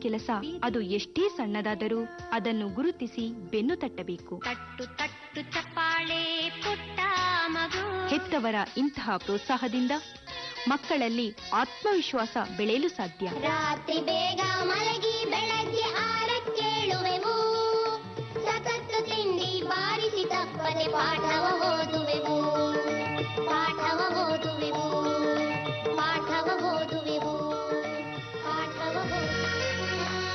ಕೆಲಸ ಅದು ಎಷ್ಟೇ ಸಣ್ಣದಾದರೂ ಅದನ್ನು ಗುರುತಿಸಿ ಬೆನ್ನು ತಟ್ಟಬೇಕು ತಟ್ಟು ತಟ್ಟು ಚಪ್ಪಾಳೆ ಪುಟ್ಟ ಮಗು ಹೆತ್ತವರ ಇಂತಹ ಪ್ರೋತ್ಸಾಹದಿಂದ ಮಕ್ಕಳಲ್ಲಿ ಆತ್ಮವಿಶ್ವಾಸ ಬೆಳೆಯಲು ಸಾಧ್ಯ ರಾತ್ರಿ ಬೇಗ ಮಲಗಿ ಬೆಳಗ್ಗೆ ಆರಕ್ಕೇಳುವೆವು ಸತತ್ತು ತಿಂಡಿ ಬಾರಿಸಿ ತಪ್ಪದೆ ಪಾಠವ ಓದುವೆವು ಪಾಠವ ಓದುವೆವು ಪಾಠವ ಓದುವೆವು ಪಾಠವ ಓದುವೆವು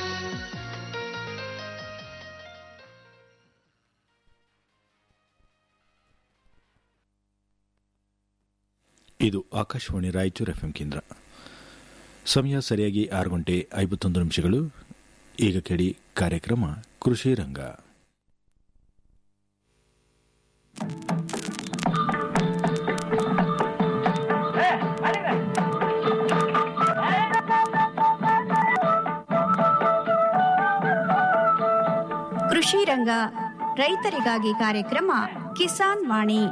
ಇದು ಆಕಾಶವಾಣಿ ರಾಯಚೂರು ಎಫ್ಎಂ ಕೇಂದ್ರ ಸಮಯ ಸರಿಯಾಗಿ ಆರು ಗಂಟೆ ಐವತ್ತೊಂದು ನಿಮಿಷಗಳು ಈಗ ಕೇಳಿ ಕಾರ್ಯಕ್ರಮ ಕೃಷಿ ರಂಗ ಕೃಷಿ ರಂಗ ರೈತರಿಗಾಗಿ ಕಾರ್ಯಕ್ರಮ ಕಿಸಾನ್ ವಾಣಿ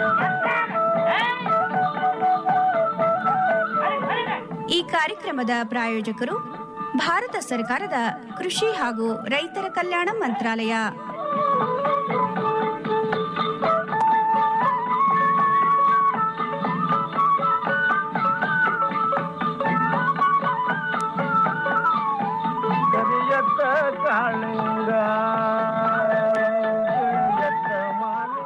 ಈ ಕಾರ್ಯಕ್ರಮದ ಪ್ರಾಯೋಜಕರು ಭಾರತ ಸರ್ಕಾರದ ಕೃಷಿ ಹಾಗೂ ರೈತರ ಕಲ್ಯಾಣ ಮಂತ್ರಾಲಯ ಕರಿಯತ್ತ ಕಾಳಿಂಗ ಕರಿಯತ್ತ ಮಾಲಿಂಗ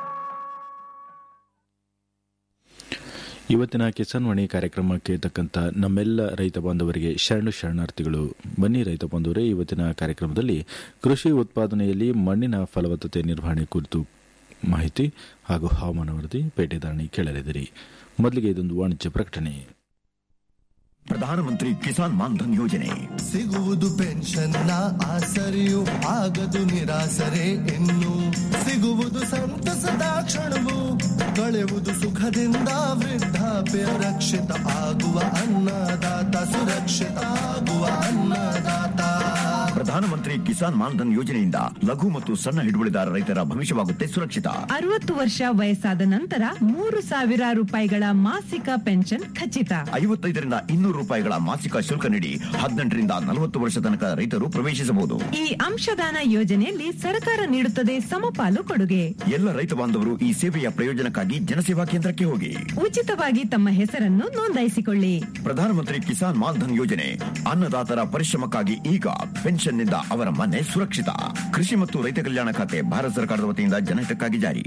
ಇವತ್ತಿನ ಕಿಸಾನ್ ವಾಣಿ ಕಾರ್ಯಕ್ರಮಕ್ಕೆ ತಕ್ಕಂತ ನಮ್ಮೆಲ್ಲ ರೈತ ಬಾಂಧವರಿಗೆ ಶರಣು ಶರಣಾರ್ಥಿಗಳು ಬನ್ನಿ ರೈತ ಬಾಂಧವರೇ ಇವತ್ತಿನ ಕಾರ್ಯಕ್ರಮದಲ್ಲಿ ಕೃಷಿ ಉತ್ಪಾದನೆಯಲ್ಲಿ ಮಣ್ಣಿನ ಫಲವತ್ತತೆ ನಿರ್ವಹಣೆ ಕುರಿತು ಮಾಹಿತಿ ಹಾಗೂ ಹವಾಮಾನ ವರದಿ ಪೇಟೆದಾರಣಿ ಕೇಳಲಿದಿರಿ ಮೊದಲಿಗೆ ಇದೊಂದು ವಾಣಿಜ್ಯ ಪ್ರಕಟಣೆ ಪ್ರಧಾನಮಂತ್ರಿ ಕಿಸಾನ್ ಮಾನ್ಧನ್ ಯೋಜನೆ ಸಿಗುವುದು ಪೆನ್ಷನ್ನ ಆಸರೆಯು ಆಗದು ನಿರಾಸರೆ ಇನ್ನು ಸಿಗುವುದು ಸಂತಸದ ಕ್ಷಣವು ಕಳೆಯುವುದು ಸುಖದಿಂದ ವೃದ್ಧಾಪ್ಯ ರಕ್ಷಿತ ಆಗುವ ಅನ್ನದಾತ ಸುರಕ್ಷಿತ ಆಗುವ ಅನ್ನದಾತ ಪ್ರಧಾನಮಂತ್ರಿ ಕಿಸಾನ್ ಮಾನ್ಧನ್ ಯೋಜನೆಯಿಂದ ಲಘು ಮತ್ತು ಸಣ್ಣ ಹಿಡುವಳಿದಾರ ರೈತರ ಭವಿಷ್ಯವಾಗುತ್ತೆ ಸುರಕ್ಷಿತ ಅರವತ್ತು ವರ್ಷ ವಯಸ್ಸಾದ ನಂತರ ಮೂರು ಸಾವಿರ ರೂಪಾಯಿಗಳ ಮಾಸಿಕ ಪೆನ್ಷನ್ ಖಚಿತ ಐವತ್ತೈದರಿಂದ ಇನ್ನೂರು ರೂಪಾಯಿಗಳ ಮಾಸಿಕ ಶುಲ್ಕ ನೀಡಿ ಹದಿನೆಂಟರಿಂದ ನಲವತ್ತು ವರ್ಷ ತನಕ ರೈತರು ಪ್ರವೇಶಿಸಬಹುದು ಈ ಅಂಶದಾನ ಯೋಜನೆಯಲ್ಲಿ ಸರ್ಕಾರ ನೀಡುತ್ತದೆ ಸಮಪಾಲು ಕೊಡುಗೆ ಎಲ್ಲ ರೈತ ಬಾಂಧವರು ಈ ಸೇವೆಯ ಪ್ರಯೋಜನಕ್ಕಾಗಿ ಜನಸೇವಾ ಕೇಂದ್ರಕ್ಕೆ ಹೋಗಿ ಉಚಿತವಾಗಿ ತಮ್ಮ ಹೆಸರನ್ನು ನೋಂದಾಯಿಸಿಕೊಳ್ಳಿ ಪ್ರಧಾನಮಂತ್ರಿ ಕಿಸಾನ್ ಮಾನ್ಧನ್ ಯೋಜನೆ ಅನ್ನದಾತರ ಪರಿಶ್ರಮಕ್ಕಾಗಿ ಈಗ ಪೆನ್ಷನ್ನಿಂದ ಅವರ ಮನೆ ಸುರಕ್ಷಿತ ಕೃಷಿ ಮತ್ತು ರೈತ ಕಲ್ಯಾಣ ಖಾತೆ ಭಾರತ ಸರ್ಕಾರದ ವತಿಯಿಂದ ಜನಹಿತಕ್ಕಾಗಿ ಜಾರಿ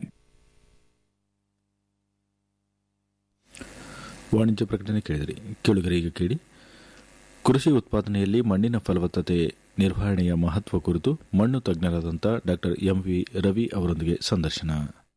ವಾಣಿಜ್ಯ ಪ್ರಕಟಣೆ ಕೇಳಿದಿರಿ ಕೇಳುಗರೆ ಈಗ ಕೇಳಿ ಕೃಷಿ ಉತ್ಪಾದನೆಯಲ್ಲಿ ಮಣ್ಣಿನ ಫಲವತ್ತತೆ ನಿರ್ವಹಣೆಯ ಮಹತ್ವ ಕುರಿತು ಮಣ್ಣು ತಜ್ಞರಾದಂಥ ಡಾಕ್ಟರ್ ಎಂ ವಿ ರವಿ ಅವರೊಂದಿಗೆ ಸಂದರ್ಶನ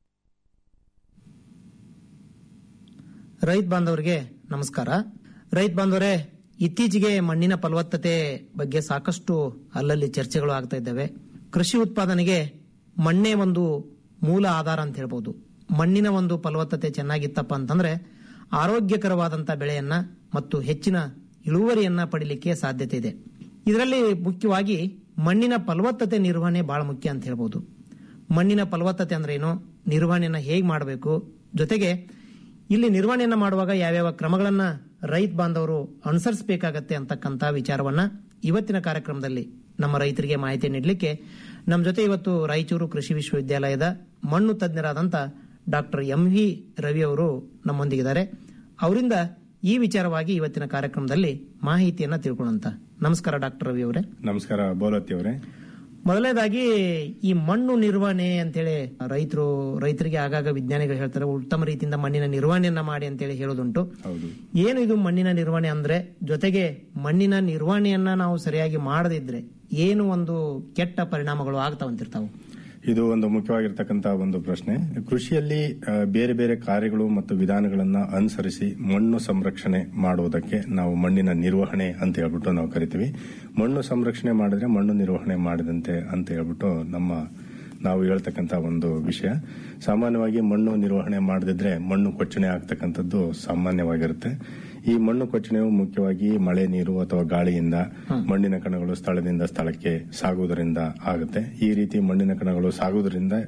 ರೈತ ಬಾಂಧವರಿಗೆ ನಮಸ್ಕಾರ ರೈತ ಬಾಂಧವರೇ ಇತ್ತೀಚೆಗೆ ಮಣ್ಣಿನ ಫಲವತ್ತತೆ ಬಗ್ಗೆ ಸಾಕಷ್ಟು ಅಲ್ಲಲ್ಲಿ ಚರ್ಚೆಗಳು ಆಗ್ತಾ ಇದ್ದಾವೆ ಕೃಷಿ ಉತ್ಪಾದನೆಗೆ ಮಣ್ಣೇ ಒಂದು ಮೂಲ ಆಧಾರ ಅಂತ ಹೇಳ್ಬೋದು ಮಣ್ಣಿನ ಒಂದು ಫಲವತ್ತತೆ ಚೆನ್ನಾಗಿತ್ತಪ್ಪ ಅಂತಂದ್ರೆ ಆರೋಗ್ಯಕರವಾದಂಥ ಬೆಳೆಯನ್ನ ಮತ್ತು ಹೆಚ್ಚಿನ ಇಳುವರಿಯನ್ನ ಪಡಿಲಿಕ್ಕೆ ಸಾಧ್ಯತೆ ಇದೆ ಇದರಲ್ಲಿ ಮುಖ್ಯವಾಗಿ ಮಣ್ಣಿನ ಫಲವತ್ತತೆ ನಿರ್ವಹಣೆ ಬಹಳ ಮುಖ್ಯ ಅಂತ ಹೇಳ್ಬೋದು ಮಣ್ಣಿನ ಫಲವತ್ತತೆ ಅಂದ್ರೆ ಏನು ನಿರ್ವಹಣೆಯನ್ನ ಹೇಗೆ ಮಾಡಬೇಕು ಜೊತೆಗೆ ಇಲ್ಲಿ ನಿರ್ವಹಣೆಯನ್ನ ಮಾಡುವಾಗ ಯಾವ್ಯಾವ ಕ್ರಮಗಳನ್ನ ರೈತ ಬಾಂಧವರು ಅನುಸರಿಸಬೇಕಾಗತ್ತೆ ಅಂತಕ್ಕಂಥ ವಿಚಾರವನ್ನ ಇವತ್ತಿನ ಕಾರ್ಯಕ್ರಮದಲ್ಲಿ ನಮ್ಮ ರೈತರಿಗೆ ಮಾಹಿತಿ ನೀಡಲಿಕ್ಕೆ ನಮ್ಮ ಜೊತೆ ಇವತ್ತು ರಾಯಚೂರು ಕೃಷಿ ವಿಶ್ವವಿದ್ಯಾಲಯದ ಮಣ್ಣು ತಜ್ಞರಾದಂಥ ಡಾಕ್ಟರ್ ಎಂ ವಿ ರವಿ ಅವರು ನಮ್ಮೊಂದಿಗಿದ್ದಾರೆ ಅವರಿಂದ ಈ ವಿಚಾರವಾಗಿ ಇವತ್ತಿನ ಕಾರ್ಯಕ್ರಮದಲ್ಲಿ ಮಾಹಿತಿಯನ್ನ ತಿಳ್ಕೊಳ್ಳೋಂತ ನಮಸ್ಕಾರ ಡಾಕ್ಟರ್ ರವಿ ಅವರೇ ನಮಸ್ಕಾರ ಬೋಲತ್ತಿ ಅವರೇ ಮೊದಲನೇದಾಗಿ ಈ ಮಣ್ಣು ನಿರ್ವಹಣೆ ಅಂತೇಳಿ ರೈತರು ರೈತರಿಗೆ ಆಗಾಗ ವಿಜ್ಞಾನಿಗಳು ಹೇಳ್ತಾರೆ ಉತ್ತಮ ರೀತಿಯಿಂದ ಮಣ್ಣಿನ ನಿರ್ವಹಣೆಯನ್ನ ಮಾಡಿ ಅಂತೇಳಿ ಹೇಳೋದುಂಟು ಹೌದು ಏನು ಇದು ಮಣ್ಣಿನ ನಿರ್ವಹಣೆ ಅಂದ್ರೆ ಜೊತೆಗೆ ಮಣ್ಣಿನ ನಿರ್ವಹಣೆಯನ್ನ ನಾವು ಸರಿಯಾಗಿ ಮಾಡದಿದ್ರೆ ಏನು ಒಂದು ಕೆಟ್ಟ ಪರಿಣಾಮಗಳು ಆಗ್ತಾವಂತಿರ್ತಾವು ಇದು ಒಂದು ಮುಖ್ಯವಾಗಿರ್ತಕ್ಕಂತಹ ಒಂದು ಪ್ರಶ್ನೆ ಕೃಷಿಯಲ್ಲಿ ಆ, ಬೇರೆ ಬೇರೆ ಕಾರ್ಯಗಳು ಮತ್ತು ವಿಧಾನಗಳನ್ನ ಅನುಸರಿಸಿ ಮಣ್ಣು ಸಂರಕ್ಷಣೆ ಮಾಡುವುದಕ್ಕೆ ನಾವು ಮಣ್ಣಿನ ನಿರ್ವಹಣೆ ಅಂತ ಹೇಳ್ಬಿಟ್ಟು ನಾವು ಕರಿತೀವಿ ಮಣ್ಣು ಸಂರಕ್ಷಣೆ ಮಾಡಿದ್ರೆ ಮಣ್ಣು ನಿರ್ವಹಣೆ ಮಾಡಿದಂತೆ ಅಂತ ಹೇಳ್ಬಿಟ್ಟು ನಮ್ಮ ನಾವು ಹೇಳ್ತಕ್ಕಂತ ಒಂದು ವಿಷಯ ಸಾಮಾನ್ಯವಾಗಿ ಮಣ್ಣು ನಿರ್ವಹಣೆ ಮಾಡದಿದ್ರೆ ಮಣ್ಣು ಕೊಚ್ಚಣೆ ಆಗ್ತಕ್ಕಂಥದ್ದು ಸಾಮಾನ್ಯವಾಗಿರುತ್ತೆ ಈ ಮಣ್ಣು ಕೊಚ್ಚಣೆಯು ಮುಖ್ಯವಾಗಿ ಮಳೆ ನೀರು ಅಥವಾ ಗಾಳಿಯಿಂದ ಮಣ್ಣಿನ ಕಣಗಳು ಸ್ಥಳದಿಂದ ಸ್ಥಳಕ್ಕೆ ಸಾಗುವುದರಿಂದ ಆಗುತ್ತೆ ಈ ರೀತಿ ಮಣ್ಣಿನ ಕಣಗಳು ಸಾಗುವುದರಿಂದ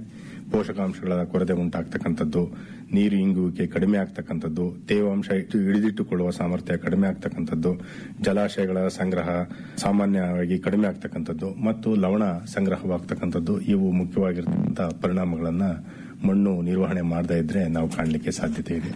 ಪೋಷಕಾಂಶಗಳ ಕೊರತೆ ಉಂಟಾಗ್ತಕ್ಕಂಥದ್ದು ನೀರು ಇಂಗುವಿಕೆ ಕಡಿಮೆ ಆಗ್ತಕ್ಕಂಥದ್ದು ತೇವಾಂಶ ಇಟ್ಟು ಹಿಡಿದಿಟ್ಟುಕೊಳ್ಳುವ ಸಾಮರ್ಥ್ಯ ಕಡಿಮೆ ಆಗ್ತಕ್ಕಂಥದ್ದು ಜಲಾಶಯಗಳ ಸಂಗ್ರಹ ಸಾಮಾನ್ಯವಾಗಿ ಕಡಿಮೆ ಆಗ್ತಕ್ಕಂಥದ್ದು ಮತ್ತು ಲವಣ ಸಂಗ್ರಹವಾಗ್ತಕ್ಕಂಥದ್ದು ಇವು ಮುಖ್ಯವಾಗಿರ್ತಕ್ಕಂಥ ಪರಿಣಾಮಗಳನ್ನ ಮಣ್ಣು ನಿರ್ವಹಣೆ ಮಾಡದೇ ಇದ್ರೆ ನಾವು ಕಾಣಲಿಕ್ಕೆ ಸಾಧ್ಯತೆ ಇದೆ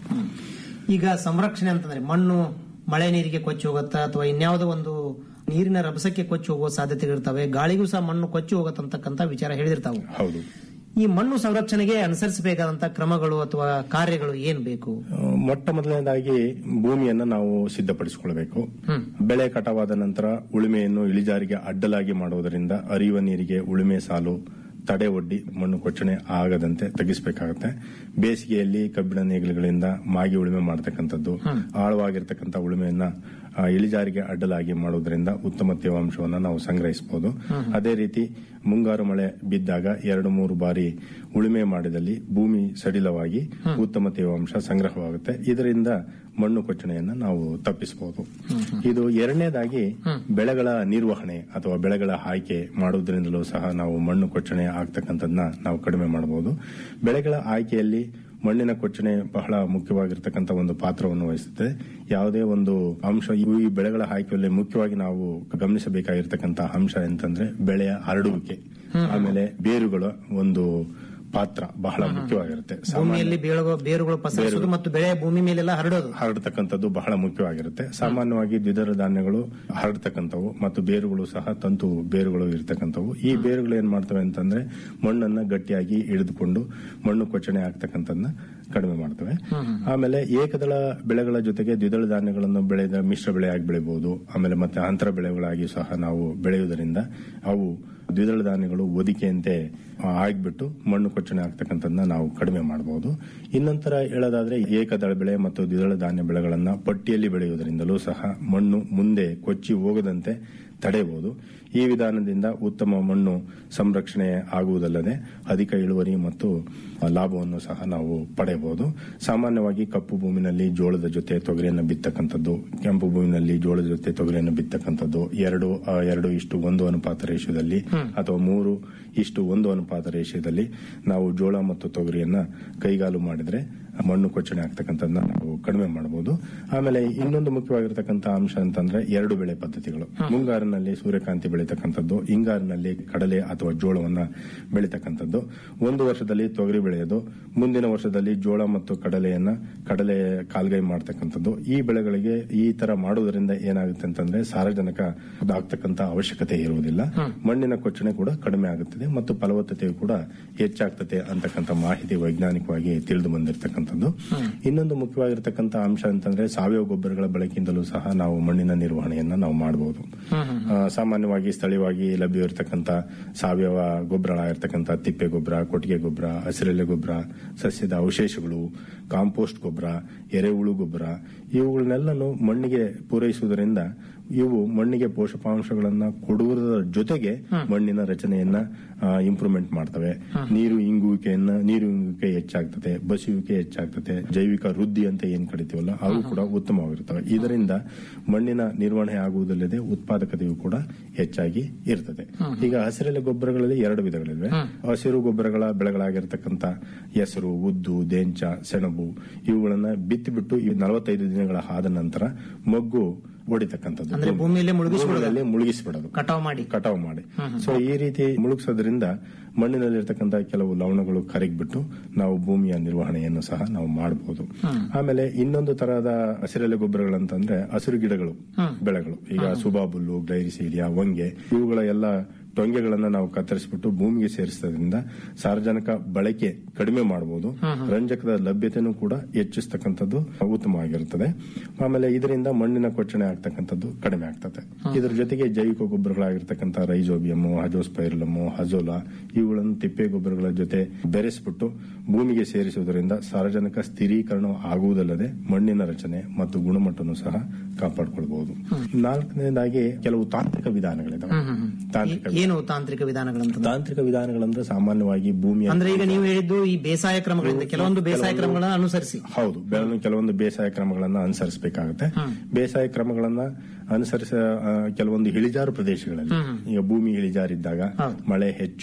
ಈಗ ಸಂರಕ್ಷಣೆ ಅಂತಂದ್ರೆ ಮಣ್ಣು ಮಳೆ ನೀರಿಗೆ ಕೊಚ್ಚಿ ಹೋಗುತ್ತಾ ಅಥವಾ ಇನ್ಯಾವುದೋ ಒಂದು ನೀರಿನ ರಭಸಕ್ಕೆ ಕೊಚ್ಚಿ ಹೋಗುವ ಸಾಧ್ಯತೆಗಳಿರ್ತವೆ ಗಾಳಿಗೂ ಸಹ ಮಣ್ಣು ಕೊಚ್ಚಿ ಹೋಗತ್ತಂತಕ್ಕಂತ ವಿಚಾರ ಹೇಳಿರ್ತಾವೆ ಹೌದು ಈ ಮಣ್ಣು ಸಂರಕ್ಷಣೆಗೆ ಅನುಸರಿಸಬೇಕಾದಂತ ಕ್ರಮಗಳು ಅಥವಾ ಕಾರ್ಯಗಳು ಏನ್ ಬೇಕು ಆ, ಮೊಟ್ಟ ಮೊದಲನೇದಾಗಿ ಭೂಮಿಯನ್ನ ನಾವು ಸಿದ್ಧಪಡಿಸಿಕೊಳ್ಬೇಕು ಬೆಳೆ ಕಟಾವಾದ ನಂತರ ಉಳುಮೆಯನ್ನು ಇಳಿಜಾರಿಗೆ ಅಡ್ಡಲಾಗಿ ಮಾಡುವುದರಿಂದ ಹರಿಯುವ ನೀರಿಗೆ ಉಳುಮೆ ಸಾಲು ತಡೆ ಒಡ್ಡಿ ಮಣ್ಣು ಕೊಚ್ಚಣೆ ಆಗದಂತೆ ತಗ್ಗಿಸಬೇಕಾಗುತ್ತೆ ಬೇಸಿಗೆಯಲ್ಲಿ ಕಬ್ಬಿಣ ನೇಗಿಲುಗಳಿಂದ ಮಾಗಿ ಉಳುಮೆ ಮಾಡತಕ್ಕಂಥದ್ದು ಆಳವಾಗಿರ್ತಕ್ಕಂಥ ಉಳುಮೆಯನ್ನ ಆ, ಇಳಿಜಾರಿಗೆ ಅಡ್ಡಲಾಗಿ ಮಾಡುವುದರಿಂದ ಉತ್ತಮ ತೇವಾಂಶವನ್ನು ನಾವು ಸಂಗ್ರಹಿಸಬಹುದು ಅದೇ ರೀತಿ ಮುಂಗಾರು ಮಳೆ ಬಿದ್ದಾಗ ಎರಡು ಮೂರು ಬಾರಿ ಉಳುಮೆ ಮಾಡಿದಲ್ಲಿ ಭೂಮಿ ಸಡಿಲವಾಗಿ ಉತ್ತಮ ತೇವಾಂಶ ಸಂಗ್ರಹವಾಗುತ್ತೆ ಇದರಿಂದ ಮಣ್ಣು ಕೊಚ್ಚಣೆಯನ್ನು ನಾವು ತಪ್ಪಿಸಬಹುದು ಇದು ಎರಡನೇದಾಗಿ ಬೆಳೆಗಳ ನಿರ್ವಹಣೆ ಅಥವಾ ಬೆಳೆಗಳ ಆಯ್ಕೆ ಮಾಡುವುದರಿಂದಲೂ ಸಹ ನಾವು ಮಣ್ಣು ಕೊಚ್ಚಣೆ ಆಗ್ತಕ್ಕಂಥದ್ದನ್ನ ನಾವು ಕಡಿಮೆ ಮಾಡಬಹುದು ಬೆಳೆಗಳ ಆಯ್ಕೆಯಲ್ಲಿ ಮಣ್ಣಿನ ಕೊಚ್ಚಣೆ ಬಹಳ ಮುಖ್ಯವಾಗಿರ್ತಕ್ಕಂಥ ಒಂದು ಪಾತ್ರವನ್ನು ವಹಿಸುತ್ತೆ ಯಾವುದೇ ಒಂದು ಅಂಶ ಈ ಬೆಳೆಗಳ ಆಯ್ಕೆಯಲ್ಲಿ ಮುಖ್ಯವಾಗಿ ನಾವು ಗಮನಿಸಬೇಕಾಗಿರ್ತಕ್ಕಂಥ ಅಂಶ ಎಂತಂದ್ರೆ ಬೆಳೆಯ ಹರಡುವಿಕೆ ಆಮೇಲೆ ಬೇರುಗಳ ಒಂದು ಪಾತ್ರ ಬಹಳ ಮುಖ್ಯವಾಗಿರುತ್ತೆ ಸಾಮಾನ್ಯ ಭೂಮಿಯಲ್ಲಿ ಬೇಳುಗಳು ಬೇರುಗಳು ಪಸರಿಸೋದು ಮತ್ತು ಬೆಳೆ ಭೂಮಿ ಮೇಲೆಲ್ಲ ಹರಡೋದು ಹರಡ್ತಕ್ಕಂಥದ್ದು ಬಹಳ ಮುಖ್ಯವಾಗಿರುತ್ತೆ ಸಾಮಾನ್ಯವಾಗಿ ದ್ವಿದಳ ಧಾನ್ಯಗಳು ಹರಡ್ತಕ್ಕಂಥವು ಮತ್ತು ಬೇರುಗಳು ಸಹ ತಂತು ಬೇರುಗಳು ಇರ್ತಕ್ಕಂಥವು ಈ ಬೇರುಗಳು ಏನ್ ಮಾಡ್ತವೆ ಅಂತಂದ್ರೆ ಮಣ್ಣನ್ನ ಗಟ್ಟಿಯಾಗಿ ಇಳಿದುಕೊಂಡು ಮಣ್ಣು ಕೊಚ್ಚಣೆ ಆಗ್ತಕ್ಕಂಥದ್ದನ್ನ ಕಡಿಮೆ ಮಾಡ್ತವೆ ಆಮೇಲೆ ಏಕದಳ ಬೆಳೆಗಳ ಜೊತೆಗೆ ದ್ವಿದಳ ಧಾನ್ಯಗಳನ್ನು ಬೆಳೆದ ಮಿಶ್ರ ಬೆಳೆಯಾಗಿ ಬೆಳೆಯಬಹುದು ಆಮೇಲೆ ಮತ್ತೆ ಅಂತರ ಬೆಳೆಗಳಾಗಿ ಸಹ ನಾವು ಬೆಳೆಯುವುದರಿಂದ ಅವು ದ್ವಿದಳ ಧಾನ್ಯಗಳು ಒದಿಕೆಯಂತೆ ಆ, ಆಗ್ಬಿಟ್ಟು ಮಣ್ಣು ಕೊಚ್ಚಣೆ ಆಗ್ತಕ್ಕಂಥದ್ದನ್ನ ನಾವು ಕಡಿಮೆ ಮಾಡಬಹುದು ಇನ್ನೊಂಥರ ಹೇಳೋದಾದ್ರೆ ಏಕದಳ ಬೆಳೆ ಮತ್ತು ದ್ವಿದಳ ಧಾನ್ಯ ಬೆಳೆಗಳನ್ನ ಪಟ್ಟಿಯಲ್ಲಿ ಬೆಳೆಯುವುದರಿಂದಲೂ ಸಹ ಮಣ್ಣು ಮುಂದೆ ಕೊಚ್ಚಿ ಹೋಗದಂತೆ ತಡೆಯಬಹುದು ಈ ವಿಧಾನದಿಂದ ಉತ್ತಮ ಮಣ್ಣು ಸಂರಕ್ಷಣೆ ಆಗುವುದಲ್ಲದೆ ಅಧಿಕ ಇಳುವರಿ ಮತ್ತು ಲಾಭವನ್ನು ಸಹ ನಾವು ಪಡೆಯಬಹುದು ಸಾಮಾನ್ಯವಾಗಿ ಕಪ್ಪು ಭೂಮಿನಲ್ಲಿ ಜೋಳದ ಜೊತೆ ತೊಗರಿಯನ್ನು ಬಿತ್ತಕ್ಕಂಥದ್ದು ಕೆಂಪು ಭೂಮಿನಲ್ಲಿ ಜೋಳದ ಜೊತೆ ತೊಗರಿಯನ್ನು ಬಿತ್ತಕ್ಕಂಥದ್ದು ಎರಡು ಆ, ಎರಡು ಇಷ್ಟು ಒಂದು ಅನುಪಾತ ರೇಷದಲ್ಲಿ ಅಥವಾ ಮೂರು ಇಷ್ಟು ಒಂದು ಅನುಪಾತ ರೇಷದಲ್ಲಿ ನಾವು ಜೋಳ ಮತ್ತು ತೊಗರಿಯನ್ನ ಕೈಗಾಲು ಮಾಡಿದ್ರೆ ಮಣ್ಣು ಕೊಚ್ಚಣೆ ಆಗ್ತಕ್ಕಂಥದ್ದನ್ನ ನಾವು ಕಡಿಮೆ ಮಾಡಬಹುದು ಆಮೇಲೆ ಇನ್ನೊಂದು ಮುಖ್ಯವಾಗಿರ್ತಕ್ಕಂಥ ಅಂಶ ಅಂತಂದ್ರೆ ಎರಡು ಬೆಳೆ ಪದ್ಧತಿಗಳು ಮುಂಗಾರಿನಲ್ಲಿ ಸೂರ್ಯಕಾಂತಿ ಬೆಳೀತಕ್ಕಂಥದ್ದು ಹಿಂಗಾರಿನಲ್ಲಿ ಕಡಲೆ ಅಥವಾ ಜೋಳವನ್ನ ಬೆಳೀತಕ್ಕಂಥದ್ದು ಒಂದು ವರ್ಷದಲ್ಲಿ ತೊಗರಿ ಬೆಳೆಯೋದು ಮುಂದಿನ ವರ್ಷದಲ್ಲಿ ಜೋಳ ಮತ್ತು ಕಡಲೆಯನ್ನ ಕಡಲೆ ಕಾಲ್ಗೈ ಮಾಡ್ತಕ್ಕಂಥದ್ದು ಈ ಬೆಳೆಗಳಿಗೆ ಈ ತರ ಮಾಡುವುದರಿಂದ ಏನಾಗುತ್ತೆ ಅಂತಂದ್ರೆ ಸಾರಜನಕ ಆಗ್ತಕ್ಕಂಥ ಅವಶ್ಯಕತೆ ಇರುವುದಿಲ್ಲ ಮಣ್ಣಿನ ಕೊಚ್ಚಣೆ ಕೂಡ ಕಡಿಮೆ ಆಗುತ್ತದೆ ಮತ್ತು ಫಲವತ್ತತೆಯು ಕೂಡ ಹೆಚ್ಚಾಗ್ತದೆ ಅಂತಕ್ಕಂಥ ಮಾಹಿತಿ ವೈಜ್ಞಾನಿಕವಾಗಿ ತಿಳಿದು ಬಂದಿರತಕ್ಕಂಥದ್ದು ಇನ್ನೊಂದು ಮುಖ್ಯವಾಗಿರ್ತಕ್ಕಂಥ ಅಂಶ ಅಂತಂದ್ರೆ ಸಾವಯವ ಗೊಬ್ಬರಗಳ ಬಳಕೆಯಿಂದಲೂ ಸಹ ನಾವು ಮಣ್ಣಿನ ನಿರ್ವಹಣೆಯನ್ನ ನಾವು ಮಾಡಬಹುದು ಆ, ಸಾಮಾನ್ಯವಾಗಿ ಸ್ಥಳೀಯವಾಗಿ ಲಭ್ಯವಿರತಕ್ಕಂಥ ಸಾವಯವ ಗೊಬ್ಬರಗಳಾಗಿರ್ತಕ್ಕಂಥ ತಿಪ್ಪೆ ಗೊಬ್ಬರ ಕೊಟ್ಟಿಗೆ ಗೊಬ್ಬರ ಹಸಿರೆಲೆ ಗೊಬ್ಬರ ಸಸ್ಯದ ಅವಶೇಷಗಳು ಕಾಂಪೋಸ್ಟ್ ಗೊಬ್ಬರ ಎರೆಹುಳು ಗೊಬ್ಬರ ಇವುಗಳನ್ನೆಲ್ಲನೂ ಮಣ್ಣಿಗೆ ಪೂರೈಸುವುದರಿಂದ ಇವು ಮಣ್ಣಿಗೆ ಪೋಷಕಾಂಶಗಳನ್ನ ಕೊಡುವುದರ ಜೊತೆಗೆ ಮಣ್ಣಿನ ರಚನೆಯನ್ನ ಇಂಪ್ರೂವ್ಮೆಂಟ್ ಮಾಡ್ತವೆ ನೀರು ಇಂಗುವಿಕೆಯನ್ನ ನೀರು ಇಂಗುವಿಕೆ ಹೆಚ್ಚಾಗ್ತದೆ ಬಸಿಯುವಿಕೆ ಹೆಚ್ಚಾಗ್ತದೆ ಜೈವಿಕ ವೃದ್ಧಿ ಅಂತ ಏನ್ ಕರಿತೀವಲ್ಲ ಅವು ಕೂಡ ಉತ್ತಮವಾಗಿರ್ತವೆ ಇದರಿಂದ ಮಣ್ಣಿನ ನಿರ್ವಹಣೆ ಆಗುವುದಲ್ಲದೆ ಉತ್ಪಾದಕತೆಯು ಕೂಡ ಹೆಚ್ಚಾಗಿ ಇರ್ತದೆ ಈಗ ಹಸಿರೆಲೆ ಗೊಬ್ಬರಗಳಲ್ಲಿ ಎರಡು ವಿಧಗಳಿವೆ ಹಸಿರು ಗೊಬ್ಬರಗಳ ಬೆಳೆಗಳಾಗಿರ್ತಕ್ಕಂಥ ಹೆಸರು ಉದ್ದು ದೇಂಚ ಸೆಣಬು ಇವುಗಳನ್ನ ಬಿತ್ತಿಬಿಟ್ಟು ಈ ನಲವತ್ತೈದು ದಿನಗಳ ಆದ ನಂತರ ಮೊಗ್ಗು ಹೊಡಿತಕ್ಕಂಥದ್ದು ಅಂದ್ರೆ ಭೂಮಿಯಲ್ಲೇ ಮುಳುಗಿಸ್ಬಿಡೋದು. ಭೂಮಿಯಲ್ಲಿ ಮುಳುಗಿಸ್ಬಿಡೋದು ಕಟಾವ್ ಮಾಡಿ ಕಟಾವು ಮಾಡಿ ಸೊ ಈ ರೀತಿ ಮುಳುಗಿಸೋದ್ರಿಂದ ಮಣ್ಣಿನಲ್ಲಿರ್ತಕ್ಕಂಥ ಕೆಲವು ಲವಣಗಳು ಕರಗಿಬಿಟ್ಟು ನಾವು ಭೂಮಿಯ ನಿರ್ವಹಣೆಯನ್ನು ಸಹ ನಾವು ಮಾಡಬಹುದು ಆಮೇಲೆ ಇನ್ನೊಂದು ತರಹದ ಹಸಿರೆಲೆ ಗೊಬ್ಬರಗಳಂತಂದ್ರೆ ಹಸಿರು ಗಿಡಗಳು ಬೆಳೆಗಳು ಈಗ ಸುಬಾಬುಲ್ಲು ಗ್ಲೈರಿಸೀರಿಯಾ ಹೊಂಗೆ ಇವುಗಳ ಎಲ್ಲ ಟೊಂಗೆಗಳನ್ನ ನಾವು ಕತ್ತರಿಸಿಬಿಟ್ಟು ಭೂಮಿಗೆ ಸೇರಿಸೋದ್ರಿಂದ ಸಾರ್ವಜನಿಕ ಬಳಕೆ ಕಡಿಮೆ ಮಾಡಬಹುದು ರಂಜಕದ ಲಭ್ಯತೆನೂ ಕೂಡ ಹೆಚ್ಚಿಸ್ತಕ್ಕಂಥದ್ದು ಉತ್ತಮವಾಗಿರುತ್ತದೆ ಆಮೇಲೆ ಇದರಿಂದ ಮಣ್ಣಿನ ಕೊಚ್ಚಣೆ ಆಗ್ತಕ್ಕಂಥದ್ದು ಕಡಿಮೆ ಆಗ್ತದೆ ಇದರ ಜೊತೆಗೆ ಜೈವಿಕ ಗೊಬ್ಬರಗಳಾಗಿರ್ತಕ್ಕಂಥ ರೈಜೋಬಿಯಮ್ ಹಜೋಸ್ಪೈರಲಮ್ ಹಜೋಲಾ ಇವುಗಳನ್ನು ತಿಪ್ಪೆ ಗೊಬ್ಬರಗಳ ಜೊತೆ ಬೆರೆಸ್ಬಿಟ್ಟು ಭೂಮಿಗೆ ಸೇರಿಸುವುದರಿಂದ ಸಾರ್ವಜನಿಕ ಸ್ಥಿರೀಕರಣ ಆಗುವುದಲ್ಲದೆ ಮಣ್ಣಿನ ರಚನೆ ಮತ್ತು ಗುಣಮಟ್ಟವನ್ನು ಸಹ ಕಾಪಾಡಿಕೊಳ್ಬಹುದು ನಾಲ್ಕನೇದಾಗಿ ಕೆಲವು ತಾಂತ್ರಿಕ ವಿಧಾನಗಳಿದಾವೆ ತಾಂತ್ರಿಕ ಏನು ತಾಂತ್ರಿಕ ವಿಧಾನಗಳಂತ ತಾಂತ್ರಿಕ ವಿಧಾನಗಳಂದ್ರೆ ಸಾಮಾನ್ಯವಾಗಿ ಭೂಮಿಯ ಅಂದ್ರೆ ಈಗ ನೀವು ಹೇಳಿದ್ದು ಈ ಬೇಸಾಯ ಕ್ರಮಗಳಿಂದ ಕೆಲವೊಂದು ಬೇಸಾಯ ಕ್ರಮಗಳನ್ನ ಅನುಸರಿಸಿ ಹೌದು ಬೆಳೆದ ಕೆಲವೊಂದು ಬೇಸಾಯ ಕ್ರಮಗಳನ್ನ ಅನುಸರಿಸಬೇಕಾಗುತ್ತೆ ಬೇಸಾಯ ಕ್ರಮಗಳನ್ನ ಅನುಸರಿಸ ಆ, ಕೆಲವೊಂದು ಇಳಿಜಾರು ಪ್ರದೇಶಗಳಲ್ಲಿ ಈಗ ಭೂಮಿ ಇಳಿಜಾರಿದ್ದಾಗ ಮಳೆ ಹೆಚ್ಚು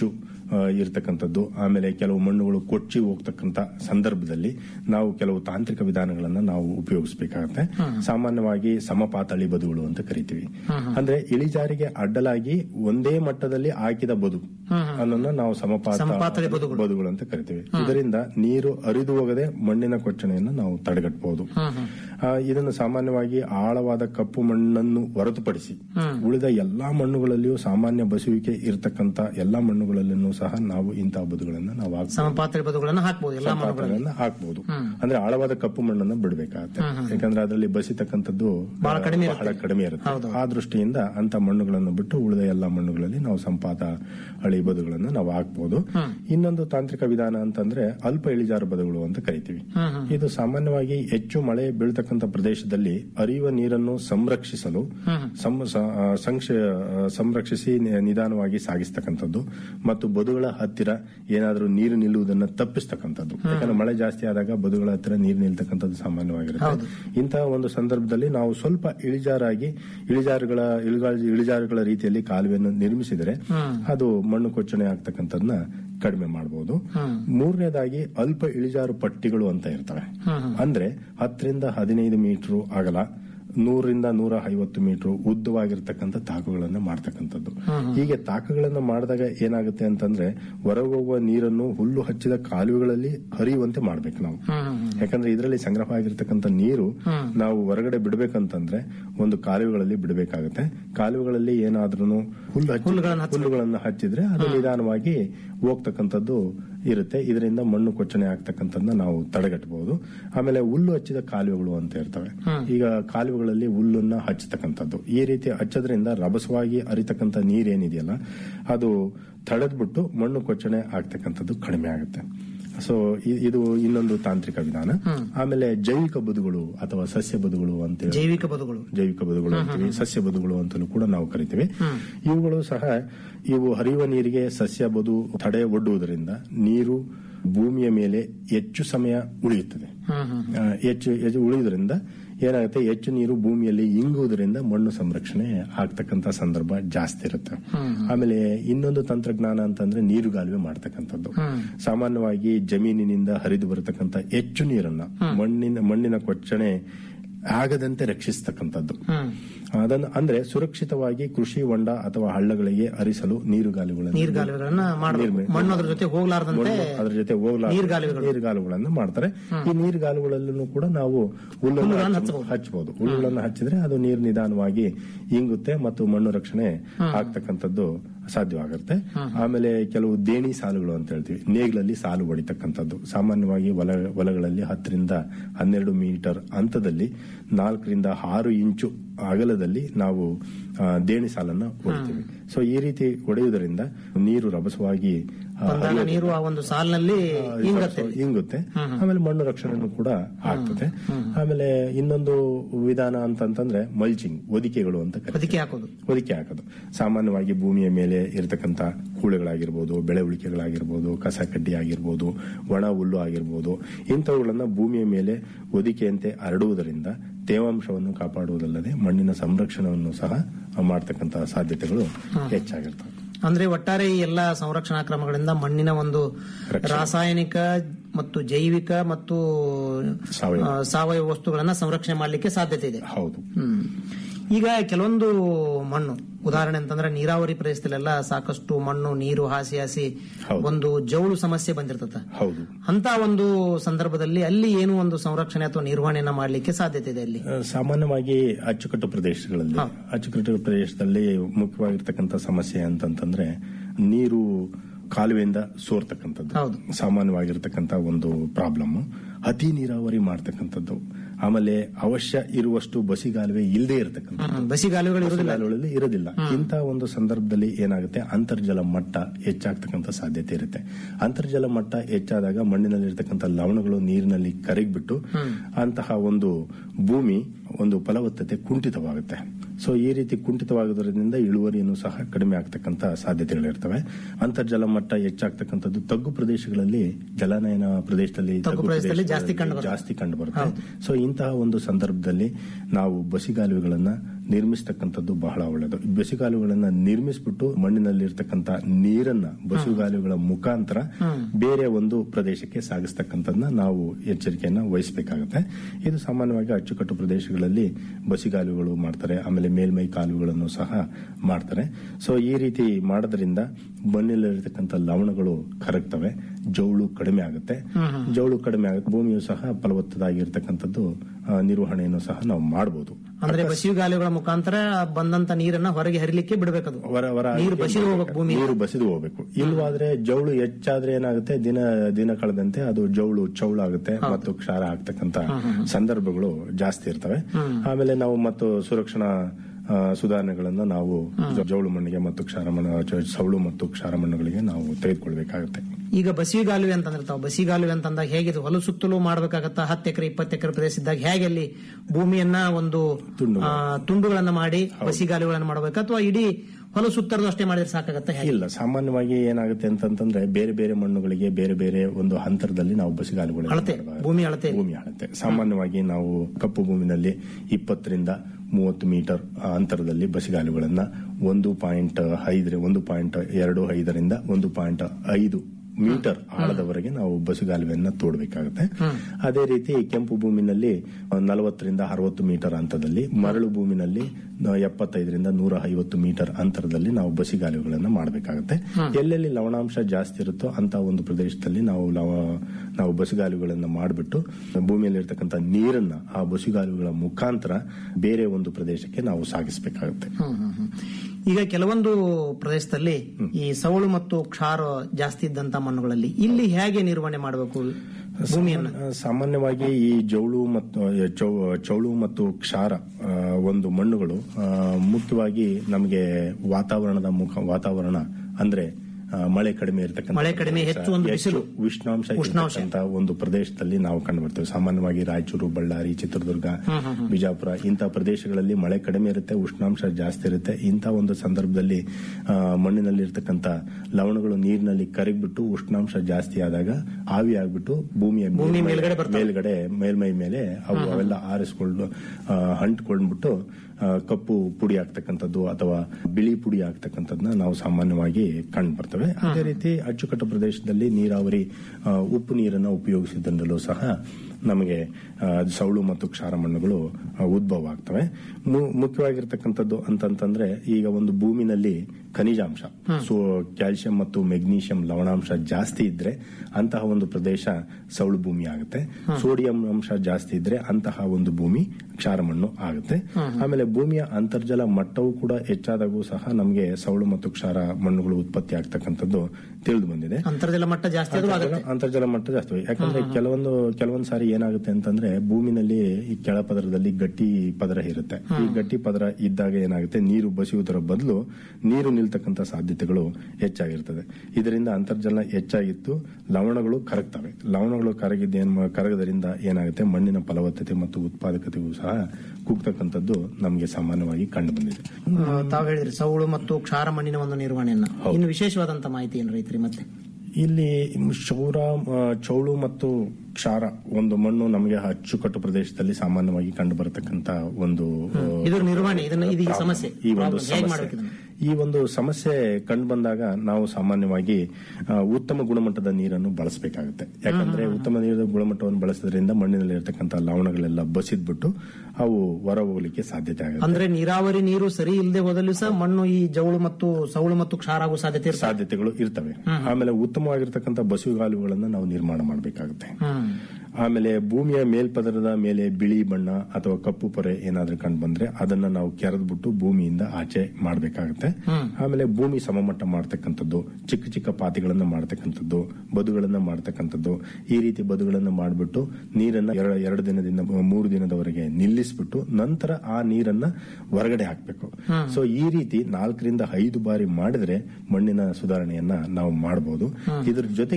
ಆ, ಇರ್ತಕ್ಕಂಥದ್ದು ಆಮೇಲೆ ಕೆಲವು ಮಣ್ಣುಗಳು ಕೊಚ್ಚಿ ಹೋಗ್ತಕ್ಕಂಥ ಸಂದರ್ಭದಲ್ಲಿ ನಾವು ಕೆಲವು ತಾಂತ್ರಿಕ ವಿಧಾನಗಳನ್ನ ನಾವು ಉಪಯೋಗಿಸಬೇಕಾಗತ್ತೆ ಸಾಮಾನ್ಯವಾಗಿ ಸಮಪಾತಳಿ ಬದುಗಳು ಅಂತ ಕರಿತೀವಿ ಅಂದ್ರೆ ಇಳಿಜಾರಿಗೆ ಅಡ್ಡಲಾಗಿ ಒಂದೇ ಮಟ್ಟದಲ್ಲಿ ಹಾಕಿದ ಬದು ಅನ್ನೋದನ್ನ ನಾವು ಸಮಪಾತ ಸಮಪಾತಳಿ ಬದುಗಳು ಅಂತ ಕರಿತೀವಿ ಇದರಿಂದ ನೀರು ಹರಿದು ಹೋಗದೆ ಮಣ್ಣಿನ ಕೊಚ್ಚಣೆಯನ್ನು ನಾವು ತಡೆಗಟ್ಟಬಹುದು ಆ, ಇದನ್ನು ಸಾಮಾನ್ಯವಾಗಿ ಆಳವಾದ ಕಪ್ಪು ಮಣ್ಣನ್ನು ಹೊರತುಪಡಿಸಿ ಉಳಿದ ಎಲ್ಲಾ ಮಣ್ಣುಗಳಲ್ಲಿಯೂ ಸಾಮಾನ್ಯ ಬಸುವಿಕೆ ಇರತಕ್ಕಂತ ಎಲ್ಲಾ ಮಣ್ಣುಗಳಲ್ಲಿನೂ ಸಹ ನಾವು ಇಂತಹ ಬದುಗಳನ್ನ ನಾವು ಹಾಕ್ಬೋದು. ಸಮಪಾತ್ರೆ ಬದುಗಳನ್ನು ಹಾಕ್ಬೋದು ಎಲ್ಲಾ ಮಣ್ಣುಗಳಲ್ಲಿ ಸಂಪಾದನೆಯನ್ನ ಹಾಕ್ಬಹುದು ಅಂದ್ರೆ ಆಳವಾದ ಕಪ್ಪು ಮಣ್ಣನ್ನು ಬಿಡಬೇಕಾಗತ್ತೆ ಯಾಕಂದ್ರೆ ಅದರಲ್ಲಿ ಬಸಿತಕ್ಕಂಥದ್ದು ಬಹಳ ಕಡಿಮೆ ಆ, ಬಹಳ ಕಡಿಮೆ ಇರುತ್ತೆ ಆ ದೃಷ್ಟಿಯಿಂದ ಅಂತ ಮಣ್ಣುಗಳನ್ನು ಬಿಟ್ಟು ಉಳಿದ ಎಲ್ಲಾ ಮಣ್ಣುಗಳಲ್ಲಿ ನಾವು ಸಂಪಾತ ಹಳಿ ಬದುಗಳನ್ನು ನಾವು ಹಾಕ್ಬಹುದು ಇನ್ನೊಂದು ತಾಂತ್ರಿಕ ವಿಧಾನ ಅಂತಂದ್ರೆ ಅಲ್ಪ ಇಳಿಜಾರು ಬದುಗಳು ಅಂತ ಕರಿತೀವಿ ಇದು ಸಾಮಾನ್ಯವಾಗಿ ಹೆಚ್ಚು ಮಳೆ ಬೀಳ್ತಕ್ಕಂಥ ಪ್ರದೇಶದಲ್ಲಿ ಹರಿಯುವ ನೀರನ್ನು ಸಂರಕ್ಷಿಸಲು ಸಂ- ಸ- ಆ, ಸಂಕ್ಷ- ಆ, ಸಂರಕ್ಷಿಸಿ ನಿ- ನಿಧಾನವಾಗಿ ಸಾಗಿಸ್ತಕ್ಕಂಥದ್ದು ಮತ್ತು ಬದುಗಳ ಹತ್ತಿರ ಏನಾದರೂ ನೀರು ನಿಲ್ಲುವುದನ್ನು ತಪ್ಪಿಸ್ತಕ್ಕಂಥದ್ದು ಯಾಕಂದ್ರೆ ಮಳೆ ಜಾಸ್ತಿ ಆದಾಗ ಬದುಗಳ ಹತ್ತಿರ ನೀರು ನಿಲ್ತಕ್ಕಂಥದ್ದು ಸಾಮಾನ್ಯವಾಗಿರುತ್ತೆ ಇಂತಹ ಒಂದು ಸಂದರ್ಭದಲ್ಲಿ ನಾವು ಸ್ವಲ್ಪ ಇಳಿಜಾರಾಗಿ ಇಳಿಜಾರುಗಳ ಇಳಿಗಾಲ್- ಇಳಿಜಾರುಗಳ ರೀತಿಯಲ್ಲಿ ಕಾಲುವೆಯನ್ನು ನಿರ್ಮಿಸಿದರೆ ಅದು ಮಣ್ಣು ಕೊಚ್ಚಣೆ ಆಗ್ತಕ್ಕಂಥದ್ದನ್ನ ಕಡಿಮೆ ಮಾಡಬಹುದು ಮೂರನೇದಾಗಿ ಅಲ್ಪ ಇಳಿಜಾರು ಪಟ್ಟಿಗಳು ಅಂತ ಇರ್ತವೆ ಅಂದ್ರೆ ಹತ್ತರಿಂದ ಹದಿನೈದು ಮೀಟರ್ ಅಗಲ ನೂರರಿಂದ ನೂರ ಐವತ್ತು ಮೀಟರ್ ಉದ್ದವಾಗಿರ್ತಕ್ಕಂಥ ತಾಕುಗಳನ್ನು ಮಾಡ್ತಕ್ಕಂಥದ್ದು ಹೀಗೆ ತಾಕುಗಳನ್ನು ಮಾಡಿದಾಗ ಏನಾಗುತ್ತೆ ಅಂತಂದ್ರೆ ಹೊರಗೆ ಹೋಗುವ ನೀರನ್ನು ಹುಲ್ಲು ಹಚ್ಚಿದ ಕಾಲುವೆಗಳಲ್ಲಿ ಹರಿಯುವಂತೆ ಮಾಡ್ಬೇಕು ನಾವು ಯಾಕಂದ್ರೆ ಇದರಲ್ಲಿ ಸಂಗ್ರಹ ಆಗಿರ್ತಕ್ಕಂಥ ನೀರು ನಾವು ಹೊರಗಡೆ ಬಿಡಬೇಕಂತಂದ್ರೆ ಒಂದು ಕಾಲುವೆಗಳಲ್ಲಿ ಬಿಡಬೇಕಾಗುತ್ತೆ ಕಾಲುವೆಗಳಲ್ಲಿ ಏನಾದ್ರೂ ಹುಲ್ಲು ಹಚ್ಚಿ ಹುಲ್ಲುಗಳನ್ನು ಹಚ್ಚಿದ್ರೆ ಅದು ನಿಧಾನವಾಗಿ ಹೋಗ್ತಕ್ಕಂಥದ್ದು ಇರುತ್ತೆ ಇದರಿಂದ ಮಣ್ಣು ಕೊಚ್ಚಣೆ ಆಗ್ತಕ್ಕಂಥದ್ದನ್ನ ನಾವು ತಡೆಗಟ್ಟಬಹುದು ಆಮೇಲೆ ಹುಲ್ಲು ಹಚ್ಚಿದ ಕಾಲುವೆಗಳು ಅಂತ ಇರ್ತವೆ ಈಗ ಕಾಲುವೆಗಳಲ್ಲಿ ಹುಲ್ಲನ್ನ ಹಚ್ಚತಕ್ಕಂಥದ್ದು ಈ ರೀತಿ ಹಚ್ಚೋದ್ರಿಂದ ರಭಸವಾಗಿ ಹರಿತಕ್ಕಂಥ ನೀರೇನಿದೆಯಲ್ಲ ಅದು ತಡೆದ್ಬಿಟ್ಟು ಮಣ್ಣು ಕೊಚ್ಚಣೆ ಆಗ್ತಕ್ಕಂಥದ್ದು ಕಡಿಮೆ ಆಗುತ್ತೆ ಸೊ ಇದು ಇನ್ನೊಂದು ತಾಂತ್ರಿಕ ವಿಧಾನ ಆಮೇಲೆ ಜೈವಿಕ ಬದುಗಳು ಅಥವಾ ಸಸ್ಯ ಬದುಗಳು ಅಂತ ಹೇಳಿ- ಜೈವಿಕ ಬದುಗಳು ಜೈವಿಕ ಬದುಗಳು ಅಂತೀವಿ ಸಸ್ಯ ಬದುಗಳು ಅಂತಲೂ ಕೂಡ ನಾವು ಕರಿತೀವಿ ಇವುಗಳು ಸಹ ಇವು ಹರಿಯುವ ನೀರಿಗೆ ಸಸ್ಯ ಬದು ತಡೆ ಒಡ್ಡುವುದರಿಂದ ನೀರು ಭೂಮಿಯ ಮೇಲೆ ಹೆಚ್ಚು ಸಮಯ ಉಳಿಯುತ್ತದೆ ಆ, ಹೆಚ್ಚು ಹೆಚ್ಚು ಉಳಿಯುವುದರಿಂದ ಏನಾಗುತ್ತೆ ಹೆಚ್ಚು ನೀರು ಭೂಮಿಯಲ್ಲಿ ಇಂಗುವುದರಿಂದ ಮಣ್ಣು ಸಂರಕ್ಷಣೆ ಆಗ್ತಕ್ಕಂತ ಸಂದರ್ಭ ಜಾಸ್ತಿ ಇರುತ್ತೆ ಆಮೇಲೆ ಇನ್ನೊಂದು ತಂತ್ರಜ್ಞಾನ ಅಂತಂದ್ರೆ ನೀರುಗಾಲುವೆ ಮಾಡ್ತಕ್ಕಂಥದ್ದು ಸಾಮಾನ್ಯವಾಗಿ ಜಮೀನಿನಿಂದ ಹರಿದು ಬರತಕ್ಕಂತ ಹೆಚ್ಚು ನೀರನ್ನ ಮಣ್ಣಿನ ಮಣ್ಣಿನ ಕೊಚ್ಚಣೆ ಆಗದಂತೆ ರಕ್ಷಿಸ್ತಕ್ಕಂಥದ್ದು ಅದನ್ನು ಅಂದ್ರೆ ಸುರಕ್ಷಿತವಾಗಿ ಕೃಷಿ ಹೊಂಡ ಅಥವಾ ಹಳ್ಳಗಳಿಗೆ ಹರಿಸಲು ನೀರುಗಾಲುಗಳನ್ನು ನೀರ್ಗಾಲುವೆಗಳನ್ನ ಮಾಡಬೇಕು ನಿರ್ಮಿ- ಮಣ್ಣು ಅದ್ರ ಜೊತೆ ಹೋಗ್ಲಾರ್ದಂತೆ ಮಣ್ಣು ಅದ್ರ ಜೊತೆ ಹೋಗ್ಲಾರ್ದಂತೆ ನೀರ್ಗಾಲುವೆಗಳು. ನೀರುಗಾಲುಗಳನ್ನು ಮಾಡ್ತಾರೆ ಈ ನೀರುಗಾಲುಗಳಲ್ಲೂ ಕೂಡ ನಾವು ಹುಲ್ಲನ್ನು ಹುಲ್ಲುಗಳನ್ನು ಹಚ್ಚ- ಹಚ್ಚಬಹುದು ಹುಲ್ಲುಗಳನ್ನು ಹಚ್ಚಿದ್ರೆ ಅದು ನೀರು ನಿಧಾನವಾಗಿ ಇಂಗುತ್ತೆ ಮತ್ತು ಮಣ್ಣು ರಕ್ಷಣೆ ಆಗ್ತಕ್ಕಂಥದ್ದು ಸಾಧ್ಯವಾಗುತ್ತೆ ಆಮೇಲೆ ಕೆಲವು ದೇಣಿ ಸಾಲುಗಳು ಅಂತ ಹೇಳ್ತೀವಿ ನೇಗ್ಲಲ್ಲಿ ಸಾಲು ಹೊಡಿತಕ್ಕಂಥದ್ದು ಸಾಮಾನ್ಯವಾಗಿ ಹೊಲ ಹೊಲಗಳಲ್ಲಿ ಹತ್ತರಿಂದ ಹನ್ನೆರಡು ಮೀಟರ್ ಅಂತದಲ್ಲಿ ನಾಲ್ಕರಿಂದ ಆರು ಇಂಚು ಅಗಲದಲ್ಲಿ ನಾವು ಆ, ದೇಣಿ ಸಾಲನ್ನ ಹೊಡಿತೀವಿ ಸೊ ಈ ರೀತಿ ಹೊಡೆಯುವುದರಿಂದ ನೀರು ರಭಸವಾಗಿ ಆ, ಬಂದಾಗ ಹರಿಯೋದ್ರಿಂದ- ನೀರು ಆ ಒಂದು ಸಾಲಿನಲ್ಲಿ ಇಂಗತ್ತೆ ಇಂಗುತ್ತೆ ಆಮೇಲೆ ಮಣ್ಣು ರಕ್ಷಣೆನೂ ಕೂಡ ಆಗ್ತದೆ ಆಮೇಲೆ ಇನ್ನೊಂದು ವಿಧಾನ ಅಂತಂತಂದ್ರೆ ಮಲ್ಚಿಂಗ್ ಹೊದಿಕೆಗಳು ಅಂತ ಕರೀತೀವಿ. ಹೊದಿಕೆ ಹಾಕೋದು ಹೊದಿಕೆ ಹಾಕೋದು ಸಾಮಾನ್ಯವಾಗಿ ಭೂಮಿಯ ಮೇಲೆ ಇರತಕ್ಕಂತ ಕೂಳೆಗಳಾಗಿರ್ಬೋದು ಬೆಳೆ ಉಳಿಕೆಗಳಾಗಿರ್ಬೋದು ಕಸ ಕಡ್ಡಿ ಆಗಿರ್ಬೋದು ಒಣ ಹುಲ್ಲು ಆಗಿರ್ಬೋದು ಇಂಥವುಗಳನ್ನ ಭೂಮಿಯ ಮೇಲೆ ಹೊದಿಕೆಯಂತೆ ಹರಡುವುದರಿಂದ ತೇವಾಂಶವನ್ನು ಕಾಪಾಡುವುದಲ್ಲದೆ ಮಣ್ಣಿನ ಸಂರಕ್ಷಣೆಯನ್ನು ಸಹ ಮಾಡ್ತಕ್ಕಂತಹ ಸಾಧ್ಯತೆಗಳು ಹೆಚ್ಚಾಗಿರ್ತವೆ ಅಂದ್ರೆ ಒಟ್ಟಾರೆ ಈ ಎಲ್ಲಾ ಸಂರಕ್ಷಣಾ ಕ್ರಮಗಳಿಂದ ಮಣ್ಣಿನ ಒಂದು ರಾಸಾಯನಿಕ ಮತ್ತು ಜೈವಿಕ ಮತ್ತು ಸಾವಯವ. ಆ, ಸಾವಯವ ವಸ್ತುಗಳನ್ನ ಸಂರಕ್ಷಣೆ ಮಾಡಲಿಕ್ಕೆ ಸಾಧ್ಯತೆ ಇದೆ ಹೌದು ಹ್ಮ್. ಈಗ ಕೆಲವೊಂದು ಮಣ್ಣು ಉದಾಹರಣೆ ಅಂತಂದ್ರೆ ನೀರಾವರಿ ಪ್ರದೇಶದಲ್ಲೆಲ್ಲ ಸಾಕಷ್ಟು ಮಣ್ಣು ನೀರು ಹಾಸಿ ಹಾಸಿ ಒಂದು ಜೌಳು ಸಮಸ್ಯೆ ಬಂದಿರ್ತದ ಹೌದು ಅಂತ ಒಂದು ಸಂದರ್ಭದಲ್ಲಿ ಅಲ್ಲಿ ಏನು ಒಂದು ಸಂರಕ್ಷಣೆ ಅಥವಾ ನಿರ್ವಹಣೆಯನ್ನ ಮಾಡಲಿಕ್ಕೆ ಸಾಧ್ಯತೆ ಇದೆ ಅಲ್ಲಿ ಆ, ಸಾಮಾನ್ಯವಾಗಿ ಅಚ್ಚುಕಟ್ಟು ಪ್ರದೇಶಗಳಲ್ಲಿ ಅಚ್ಚುಕಟ್ಟು ಪ್ರದೇಶದಲ್ಲಿ ಮುಖ್ಯವಾಗಿರ್ತಕ್ಕಂಥ ಸಮಸ್ಯೆ ಅಂತಂತಂದ್ರೆ ನೀರು ಕಾಲುವೆಯಿಂದ ಸೋರ್ತಕ್ಕಂಥದ್ದು ಸಾಮಾನ್ಯವಾಗಿರ್ತಕ್ಕಂಥ ಒಂದು ಪ್ರಾಬ್ಲಮ್ ಅತಿ ನೀರಾವರಿ ಮಾಡ್ತಕ್ಕಂಥದ್ದು ಆಮೇಲೆ ಅವಶ್ಯ ಇರುವಷ್ಟು ಬಸಿಗಾಲುವೆ ಇಲ್ಲದೆ ಇರತಕ್ಕಂಥ ಬಸಿಗಾಲುಗಳು ಇರುವುದಿಲ್ಲ. ಬಸಿಗಾಲುಗಳಲ್ಲಿ ಇರೋದಿಲ್ಲ ಇಂಥ ಒಂದು ಸಂದರ್ಭದಲ್ಲಿ ಏನಾಗುತ್ತೆ ಅಂತರ್ಜಲ ಮಟ್ಟ ಹೆಚ್ಚಾಗ್ತಕ್ಕಂಥ ಸಾಧ್ಯತೆ ಇರುತ್ತೆ ಅಂತರ್ಜಲ ಮಟ್ಟ ಹೆಚ್ಚಾದಾಗ ಮಣ್ಣಿನಲ್ಲಿರ್ತಕ್ಕಂಥ ಲವಣಗಳು ನೀರಿನಲ್ಲಿ ಕರಗಿಬಿಟ್ಟು ಅಂತಹ ಒಂದು ಭೂಮಿ ಒಂದು ಫಲವತ್ತತೆ ಕುಂಠಿತವಾಗುತ್ತೆ ಸೊ ಈ ರೀತಿ ಕುಂಠಿತವಾಗುವುದರಿಂದ ಇಳುವರಿಯನ್ನು ಸಹ ಕಡಿಮೆ ಆಗ್ತಕ್ಕಂಥ ಸಾಧ್ಯತೆಗಳಿರ್ತವೆ ಅಂತರ್ಜಲ ಮಟ್ಟ ಹೆಚ್ಚಾಗ್ತಕ್ಕಂಥದ್ದು ತಗ್ಗು ಪ್ರದೇಶಗಳಲ್ಲಿ ಜಲಾನಯನ ಪ್ರದೇಶದಲ್ಲಿ ತಗ್ಗು ಪ್ರದೇಶದಲ್ಲಿ ಜಾಸ್ತಿ ಕಂಡು ಬರುತ್ತೆ. ಜಾಸ್ತಿ ಕಂಡು ಬರುತ್ತೆ ಸೊ ಇಂತಹ ಒಂದು ಸಂದರ್ಭದಲ್ಲಿ ನಾವು ಬಸಿಗಾಲುವೆಗಳನ್ನ ನಿರ್ಮಿಸ್ತಕ್ಕಂಥದ್ದು ಬಹಳ ಒಳ್ಳೆಯದು ಬಸಿಗಾಲುಗಳನ್ನ ನಿರ್ಮಿಸ್ಬಿಟ್ಟು ಮಣ್ಣಿನಲ್ಲಿರ್ತಕ್ಕಂಥ ನೀರನ್ನ ಬಸಿಗಾಲುಗಳ ಮುಖಾಂತರ ಬೇರೆ ಒಂದು ಪ್ರದೇಶಕ್ಕೆ ಸಾಗಿಸ್ತಕ್ಕಂಥದ್ದನ್ನ ನಾವು ಎಚ್ಚರಿಕೆಯನ್ನ ವಹಿಸಬೇಕಾಗುತ್ತೆ ಇದು ಸಾಮಾನ್ಯವಾಗಿ ಅಚ್ಚುಕಟ್ಟು ಪ್ರದೇಶಗಳಲ್ಲಿ ಬಸಿಗಾಲುಗಳು ಮಾಡ್ತಾರೆ ಆಮೇಲೆ ಮೇಲ್ಮೈ ಕಾಲುಗಳನ್ನು ಸಹ ಮಾಡ್ತಾರೆ ಸೊ ಈ ರೀತಿ ಮಾಡೋದ್ರಿಂದ ಮಣ್ಣಿನಲ್ಲಿರ್ತಕ್ಕಂಥ ಲವಣಗಳು ಕರಗ್ತವೆ ಜೌಳು ಕಡಿಮೆ ಆಗುತ್ತೆ ಜೌಳು ಕಡಿಮೆ ಆಗುತ್ತೆ ಭೂಮಿಯು ಸಹ ಫಲವತ್ತದಾಗಿರ್ತಕ್ಕಂಥದ್ದು ಆ, ನಿರ್ವಹಣೆಯನ್ನು ಸಹ ನಾವು ಮಾಡಬಹುದು ಅಂದ್ರೆ ಬಸಿಗಾಲಿಗಳ ಮುಖಾಂತರ ಬಂದಂತ ನೀರನ್ನ ಹೊರಗೆ ಹರಿಲಿಕ್ಕೆ ಬಿಡಬೇಕದು ಹೊರ ಹೊರ ನೀರು ಬಸಿದು ಹೋಗ್ಬೇಕು ಭೂಮಿ ನೀರು ಬಸಿದು ಹೋಗ್ಬೇಕು ಇಲ್ವಾದ್ರೆ ಜೌಳು ಹೆಚ್ಚಾದ್ರೆ ಏನಾಗುತ್ತೆ ದಿನ ದಿನ ಕಳೆದಂತೆ ಅದು ಜೌಳು ಚೌಳಾಗುತ್ತೆ ಮತ್ತು ಕ್ಷಾರ ಆಗ್ತಕ್ಕಂತ ಸಂದರ್ಭಗಳು ಜಾಸ್ತಿ ಇರ್ತವೆ ಆಮೇಲೆ ನಾವು ಮತ್ತು ಸುರಕ್ಷಣಾ ಆ, ಸುಧಾರಣೆಗಳನ್ನ ನಾವು ಜೌಳು ಮಣ್ಣಿಗೆ ಮತ್ತು ಕ್ಷಾರ ಮಣ್ಣು ಚ- ಸೌಳು ಮತ್ತು ಕ್ಷಾರ ಮಣ್ಣುಗಳಿಗೆ ನಾವು ತೆಗೆದುಕೊಳ್ಬೇಕಾಗುತ್ತೆ ಈಗ ಬಸಿಗಾಲುವೆ ಅಂತಂದಿರ್ತಾವ ಬಸಿಗಾಲುವೆ ಅಂತಂದಾಗ ಹೇಗಿದೆ ಹೊಲ ಸುತ್ತಲೂ ಮಾಡ್ಬೇಕಾಗತ್ತ ಹತ್ತು ಎಕರೆ ಇಪ್ಪತ್ತು ಎಕರೆ ಪ್ರದೇಶ ಇದ್ದಾಗ ಹೇಗೆ ಅಲ್ಲಿ ಭೂಮಿಯನ್ನ ಒಂದು ಆ, ತುಂಡುಗಳನ್ನ ಮಾಡಿ ಬಸಿಗಾಲುಗಳನ್ನ ಮಾಡಬೇಕು ಅಥವಾ ಇಡೀ ಹೊಲ ಸುತ್ತರದು ಅಷ್ಟೇ ಮಾಡಿದ್ರೆ ಸಾಕಾಗತ್ತ ಹೇಗೆ ಇಲ್ಲ ಸಾಮಾನ್ಯವಾಗಿ ಏನಾಗುತ್ತೆ ಅಂತಂತಂದ್ರೆ ಬೇರೆ ಬೇರೆ ಮಣ್ಣುಗಳಿಗೆ ಬೇರೆ ಬೇರೆ ಒಂದು ಹಂತರದಲ್ಲಿ ನಾವು ಬಸಿಗಾಲುಗಳು ಅಳತೆ ಭೂಮಿ ಅಳತೆ ಭೂಮಿ ಅಳತೆ ಸಾಮಾನ್ಯವಾಗಿ ನಾವು ಕಪ್ಪು ಭೂಮಿನಲ್ಲಿ ಇಪ್ಪತ್ತರಿಂದ ಮೂವತ್ತು ಮೀಟರ್ ಆ, ಅಂತರದಲ್ಲಿ ಬಸಿಗಾಲುಗಳನ್ನ ಒಂದು ಪಾಯಿಂಟ್ ಐದರ ಒಂದು ಪಾಯಿಂಟ್ ಎರಡು ಐದರಿಂದ ಒಂದು ಪಾಯಿಂಟ್ ಐದು ಮೀಟರ್ ಆಳದವರೆಗೆ ನಾವು ಬಸಿಗಾಲುವೆಯನ್ನ ತೋಡಬೇಕಾಗುತ್ತೆ ಅದೇ ರೀತಿ ಕೆಂಪು ಭೂಮಿನಲ್ಲಿ ನಲವತ್ತರಿಂದ ಅರವತ್ತು ಮೀಟರ್ ಅಂತರದಲ್ಲಿ ಮರಳು ಭೂಮಿನಲ್ಲಿ ಆ, ಎಪ್ಪತ್ತೈದರಿಂದ ನೂರ ಐವತ್ತು ಮೀಟರ್ ಅಂತರದಲ್ಲಿ ನಾವು ಬಸಿಗಾಲುಗಳನ್ನ ಮಾಡಬೇಕಾಗುತ್ತೆ ಎಲ್ಲೆಲ್ಲಿ ಲವಣಾಂಶ ಜಾಸ್ತಿ ಇರುತ್ತೋ ಅಂತ ಒಂದು ಪ್ರದೇಶದಲ್ಲಿ ನಾವು ಲವ ನಾವು ಬಸಿಗಾಲುಗಳನ್ನ ಮಾಡಿಬಿಟ್ಟು ಭೂಮಿಯಲ್ಲಿರ್ತಕ್ಕಂಥ ನೀರನ್ನ ಆ ಬಸಿಗಾಲುಗಳ ಮುಖಾಂತರ ಬೇರೆ ಒಂದು ಪ್ರದೇಶಕ್ಕೆ ನಾವು ಸಾಗಿಸಬೇಕಾಗುತ್ತೆ ಹ್ಮ್, ಹ್ಮ್, ಹ್ಮ್. ಈಗ ಕೆಲವೊಂದು ಪ್ರದೇಶದಲ್ಲಿ ಈ ಸವಳು ಮತ್ತು ಕ್ಷಾರ ಜಾಸ್ತಿ ಇದ್ದಂತ ಮಣ್ಣುಗಳಲ್ಲಿ ಇಲ್ಲಿ ಹೇಗೆ ನಿರ್ವಹಣೆ ಮಾಡಬೇಕು ಭೂಮಿಯನ್ನ ಆ, ಸಾಮಾನ್ಯವಾಗಿ ಈ ಜೌಳು ಮತ್ತು ಆ, ಚೌ- ಚೌಳು ಮತ್ತು ಕ್ಷಾರ ಆ, ಒಂದು ಮಣ್ಣುಗಳು ಆ, ಮುಖ್ಯವಾಗಿ ನಮಗೆ ವಾತಾವರಣದ ಮುಖ ವಾತಾವರಣ ಅಂದ್ರೆ ಆ, ಮಳೆ ಕಡಿಮೆ ಇರತಕ್ಕಂಥ ಮಳೆ ಕಡಿಮೆ, ಹೆಚ್ಚು ಒಂದು ಬಿಸಿಲು. ಉಷ್ಣಾಂಶ ಉಷ್ಣಾಂಶ. ಇರತಕ್ಕಂಥ ಒಂದು ಪ್ರದೇಶದಲ್ಲಿ ನಾವು ಕಂಡು ಬರ್ತೇವೆ ಸಾಮಾನ್ಯವಾಗಿ ರಾಯಚೂರು ಬಳ್ಳಾರಿ ಚಿತ್ರದುರ್ಗ ಬಿಜಾಪುರ ಇಂಥ ಪ್ರದೇಶಗಳಲ್ಲಿ ಮಳೆ ಕಡಿಮೆ ಇರುತ್ತೆ ಉಷ್ಣಾಂಶ ಜಾಸ್ತಿ ಇರುತ್ತೆ ಇಂಥ ಒಂದು ಸಂದರ್ಭದಲ್ಲಿ ಆ, ಮಣ್ಣಿನಲ್ಲಿ ಇರ್ತಕ್ಕಂಥ ಲವಣಗಳು ನೀರಿನಲ್ಲಿ ಕರಗಿಬಿಟ್ಟು ಉಷ್ಣಾಂಶ ಜಾಸ್ತಿ ಆದಾಗ ಆವಿ ಆಗ್ಬಿಟ್ಟು ಭೂಮಿಯ ಭೂಮಿ ಮೇಲ್ಮೈ- ಮೇಲ್ಗಡೆ ಬರ್ತವೆ. ಮೇಲ್ಗಡೆ ಮೇಲ್ಮೈ ಮೇಲೆ ಅವು ಅವೆಲ್ಲ ಆರಿಸ್ಕೊಂಡು ಆ, ಅಂಟ್ಕೊಂಡ್ಬಿಟ್ಟು ಆ, ಕಪ್ಪು ಪುಡಿ ಆಗ್ತಕ್ಕಂಥದ್ದು ಅಥವಾ ಬಿಳಿ ಪುಡಿ ಆಗ್ತಕ್ಕಂಥದ್ದನ್ನ ನಾವು ಸಾಮಾನ್ಯವಾಗಿ ಕಂಡು ಬರ್ತವೆ ಅದೇ ರೀತಿ ಅಚ್ಚುಕಟ್ಟು ಪ್ರದೇಶದಲ್ಲಿ ನೀರಾವರಿ ಆ, ಉಪ್ಪು ನೀರನ್ನು ಉಪಯೋಗಿಸಿದ್ದರಿಂದಲೂ ಸಹ ನಮಗೆ ಆ, ಸೌಳು ಮತ್ತು ಕ್ಷಾರ ಮಣ್ಣುಗಳು ಆ, ಉದ್ಭವ ಆಗ್ತವೆ ಮು- ಮುಖ್ಯವಾಗಿರ್ತಕ್ಕಂಥದ್ದು ಅಂತಂತಂದ್ರೆ ಈಗ ಒಂದು ಭೂಮಿನಲ್ಲಿ ಖನಿಜಾಂಶ ಸೊ ಕ್ಯಾಲ್ಸಿಯಂ ಮತ್ತು ಮೆಗ್ನೀಷಿಯಂ ಲವಣಾಂಶ ಜಾಸ್ತಿ ಇದ್ರೆ ಅಂತಹ ಒಂದು ಪ್ರದೇಶ ಸೌಳು ಭೂಮಿ ಆಗುತ್ತೆ ಸೋಡಿಯಂ ಅಂಶ ಜಾಸ್ತಿ ಇದ್ರೆ ಅಂತಹ ಒಂದು ಭೂಮಿ ಕ್ಷಾರ ಮಣ್ಣು ಆಗುತ್ತೆ ಆಮೇಲೆ ಭೂಮಿಯ ಅಂತರ್ಜಲ ಮಟ್ಟವೂ ಕೂಡ ಹೆಚ್ಚಾದಾಗೂ ಸಹ ನಮಗೆ ಸೌಳು ಮತ್ತು ಕ್ಷಾರ ಮಣ್ಣುಗಳು ಉತ್ಪತ್ತಿ ಆಗ್ತಕ್ಕಂಥದ್ದು ತಿಳಿದು ಬಂದಿದೆ ಅಂತರ್ಜಲ ಮಟ್ಟ ಜಾಸ್ತಿ ಆದ್ರೂ ಆಗುತ್ತೆ ಅಂತರ್ಜಲ- ಅಂತರ್ಜಲ ಮಟ್ಟ ಜಾಸ್ತಿ ಯಾಕಂದ್ರೆ ಕೆಲವೊಂದು ಕೆಲವೊಂದು ಸಾರಿ ಏನಾಗುತ್ತೆ ಅಂತಂದ್ರೆ ಭೂಮಿನಲ್ಲಿ ಈ ಕೆಳ ಪದರದಲ್ಲಿ ಗಟ್ಟಿ ಪದರ ಇರುತ್ತೆ ಈ ಗಟ್ಟಿ ಪದರ ಇದ್ದಾಗ ಏನಾಗುತ್ತೆ ನೀರು ಬಸಿಯುವುದರ ಬದಲು ನೀರು ನಿಲ್ತಕ್ಕಂಥ ಸಾಧ್ಯತೆಗಳು ಹೆಚ್ಚಾಗಿರ್ತದೆ ಇದರಿಂದ ಅಂತರ್ಜಲ ಹೆಚ್ಚಾಗಿತ್ತು ಲವಣಗಳು ಕರಗ್ತವೆ ಲವಣಗಳು ಕರಗಿದ್ದೇನ್ ಕರಗದರಿಂದ ಏನಾಗುತ್ತೆ ಮಣ್ಣಿನ ಫಲವತ್ತತೆ ಮತ್ತು ಉತ್ಪಾದಕತೆಗೂ ಸಹ ಕುಗ್ತಕ್ಕಂಥದ್ದು ನಮಗೆ ಸಾಮಾನ್ಯವಾಗಿ ಕಂಡು ಬಂದಿದೆ ಆ, ತಾವು ಹೇಳಿದ್ರಿ ಸೌಳು ಮತ್ತು ಕ್ಷಾರ ಮಣ್ಣಿನ ಒಂದು ನಿರ್ವಹಣೆಯನ್ನ ಇನ್ನು ವಿಶೇಷವಾದಂತ ಮಾಹಿತಿ ಏನ್ ರೈತರಿ ಮತ್ತೆ ಇಲ್ಲಿ ಶೌರ ಆ, ಚೌಳು ಮತ್ತು ಕ್ಷಾರ ಒಂದು ಮಣ್ಣು ನಮಗೆ ಅಚ್ಚುಕಟ್ಟು ಪ್ರದೇಶದಲ್ಲಿ ಸಾಮಾನ್ಯವಾಗಿ ಕಂಡು ಬರತಕ್ಕಂತ ಒಂದು ಆ, ಇದ್ರ ನಿರ್ವಹಣೆ ಇದನ್ನ ಇದು ಈ ಸಮಸ್ಯೆ ಈ ಒಂದು Problem. ಹೇಗ್ ಸಮಸ್ಯೆ ಮಾಡ್ಬೇಕು ಇದನ್ನ? ಈ ಒಂದು ಸಮಸ್ಯೆ ಕಂಡು ಬಂದಾಗ ನಾವು ಸಾಮಾನ್ಯವಾಗಿ ಆ, ಉತ್ತಮ ಗುಣಮಟ್ಟದ ನೀರನ್ನು ಬಳಸಬೇಕಾಗುತ್ತೆ ಯಾಕಂದ್ರೆ ಉತ್ತಮ ನೀರಿನ ಗುಣಮಟ್ಟವನ್ನು ಬಳಸೋದ್ರಿಂದ ಮಣ್ಣಿನಲ್ಲಿ ಇರತಕ್ಕಂತ ಲವಣಗಳೆಲ್ಲ ಬಸಿದ್ಬಿಟ್ಟು ಅವು ಹೊರ ಹೋಗ್ಲಿಕ್ಕೆ ಸಾಧ್ಯತೆ ಆಗುತ್ತೆ ಅಂದ್ರೆ ನೀರಾವರಿ ನೀರು ಸರಿ ಇಲ್ಲದೆ ಹೋದಲ್ಲೂ ಸಹ ಮಣ್ಣು ಈ ಜೌಳು ಮತ್ತು ಸೌಳು ಮತ್ತು ಕ್ಷಾರ ಆಗೋ ಸಾಧ್ಯತೆ ಇರ್ತದೆ ಸಾಧ್ಯತೆಗಳು ಇರ್ತವೆ ಆಮೇಲೆ ಉತ್ತಮವಾಗಿರ್ತಕ್ಕಂಥ ಬಸುಗಾಲುಗಳನ್ನು ನಾವು ನಿರ್ಮಾಣ ಮಾಡಬೇಕಾಗುತ್ತೆ ಹ್ಮ್. ಆಮೇಲೆ ಭೂಮಿಯ ಮೇಲ್ಪದರದ ಮೇಲೆ ಬಿಳಿ ಬಣ್ಣ ಅಥವಾ ಕಪ್ಪು ಪೊರೆ ಏನಾದ್ರೂ ಕಂಡು ಬಂದ್ರೆ ಅದನ್ನ ನಾವು ಕೆರೆದ್ಬಿಟ್ಟು ಭೂಮಿಯಿಂದ ಆಚೆ ಮಾಡಬೇಕಾಗುತ್ತೆ ಆಮೇಲೆ ಭೂಮಿ ಸಮಮಟ್ಟ ಮಾಡ್ತಕ್ಕಂಥದ್ದು ಚಿಕ್ಕ ಚಿಕ್ಕ ಪಾತಿಗಳನ್ನ ಮಾಡ್ತಕ್ಕಂಥದ್ದು ಬದುಗಳನ್ನ ಮಾಡ್ತಕ್ಕಂಥದ್ದು ಈ ರೀತಿ ಬದುಗಳನ್ನ ಮಾಡಿಬಿಟ್ಟು ನೀರನ್ನ ಎರ- ಎರಡು ದಿನದಿಂದ ಮೂರು ದಿನದವರೆಗೆ ನಿಲ್ಲಿಸ್ಬಿಟ್ಟು ನಂತರ ಆ ನೀರನ್ನ ಹೊರಗಡೆ ಹಾಕಬೇಕು ಸೊ ಈ ರೀತಿ ನಾಲ್ಕರಿಂದ ಐದು ಬಾರಿ ಮಾಡಿದ್ರೆ ಮಣ್ಣಿನ ಸುಧಾರಣೆಯನ್ನ ನಾವು ಮಾಡಬಹುದು ಇದ್ರ ಜೊತೆಗೆ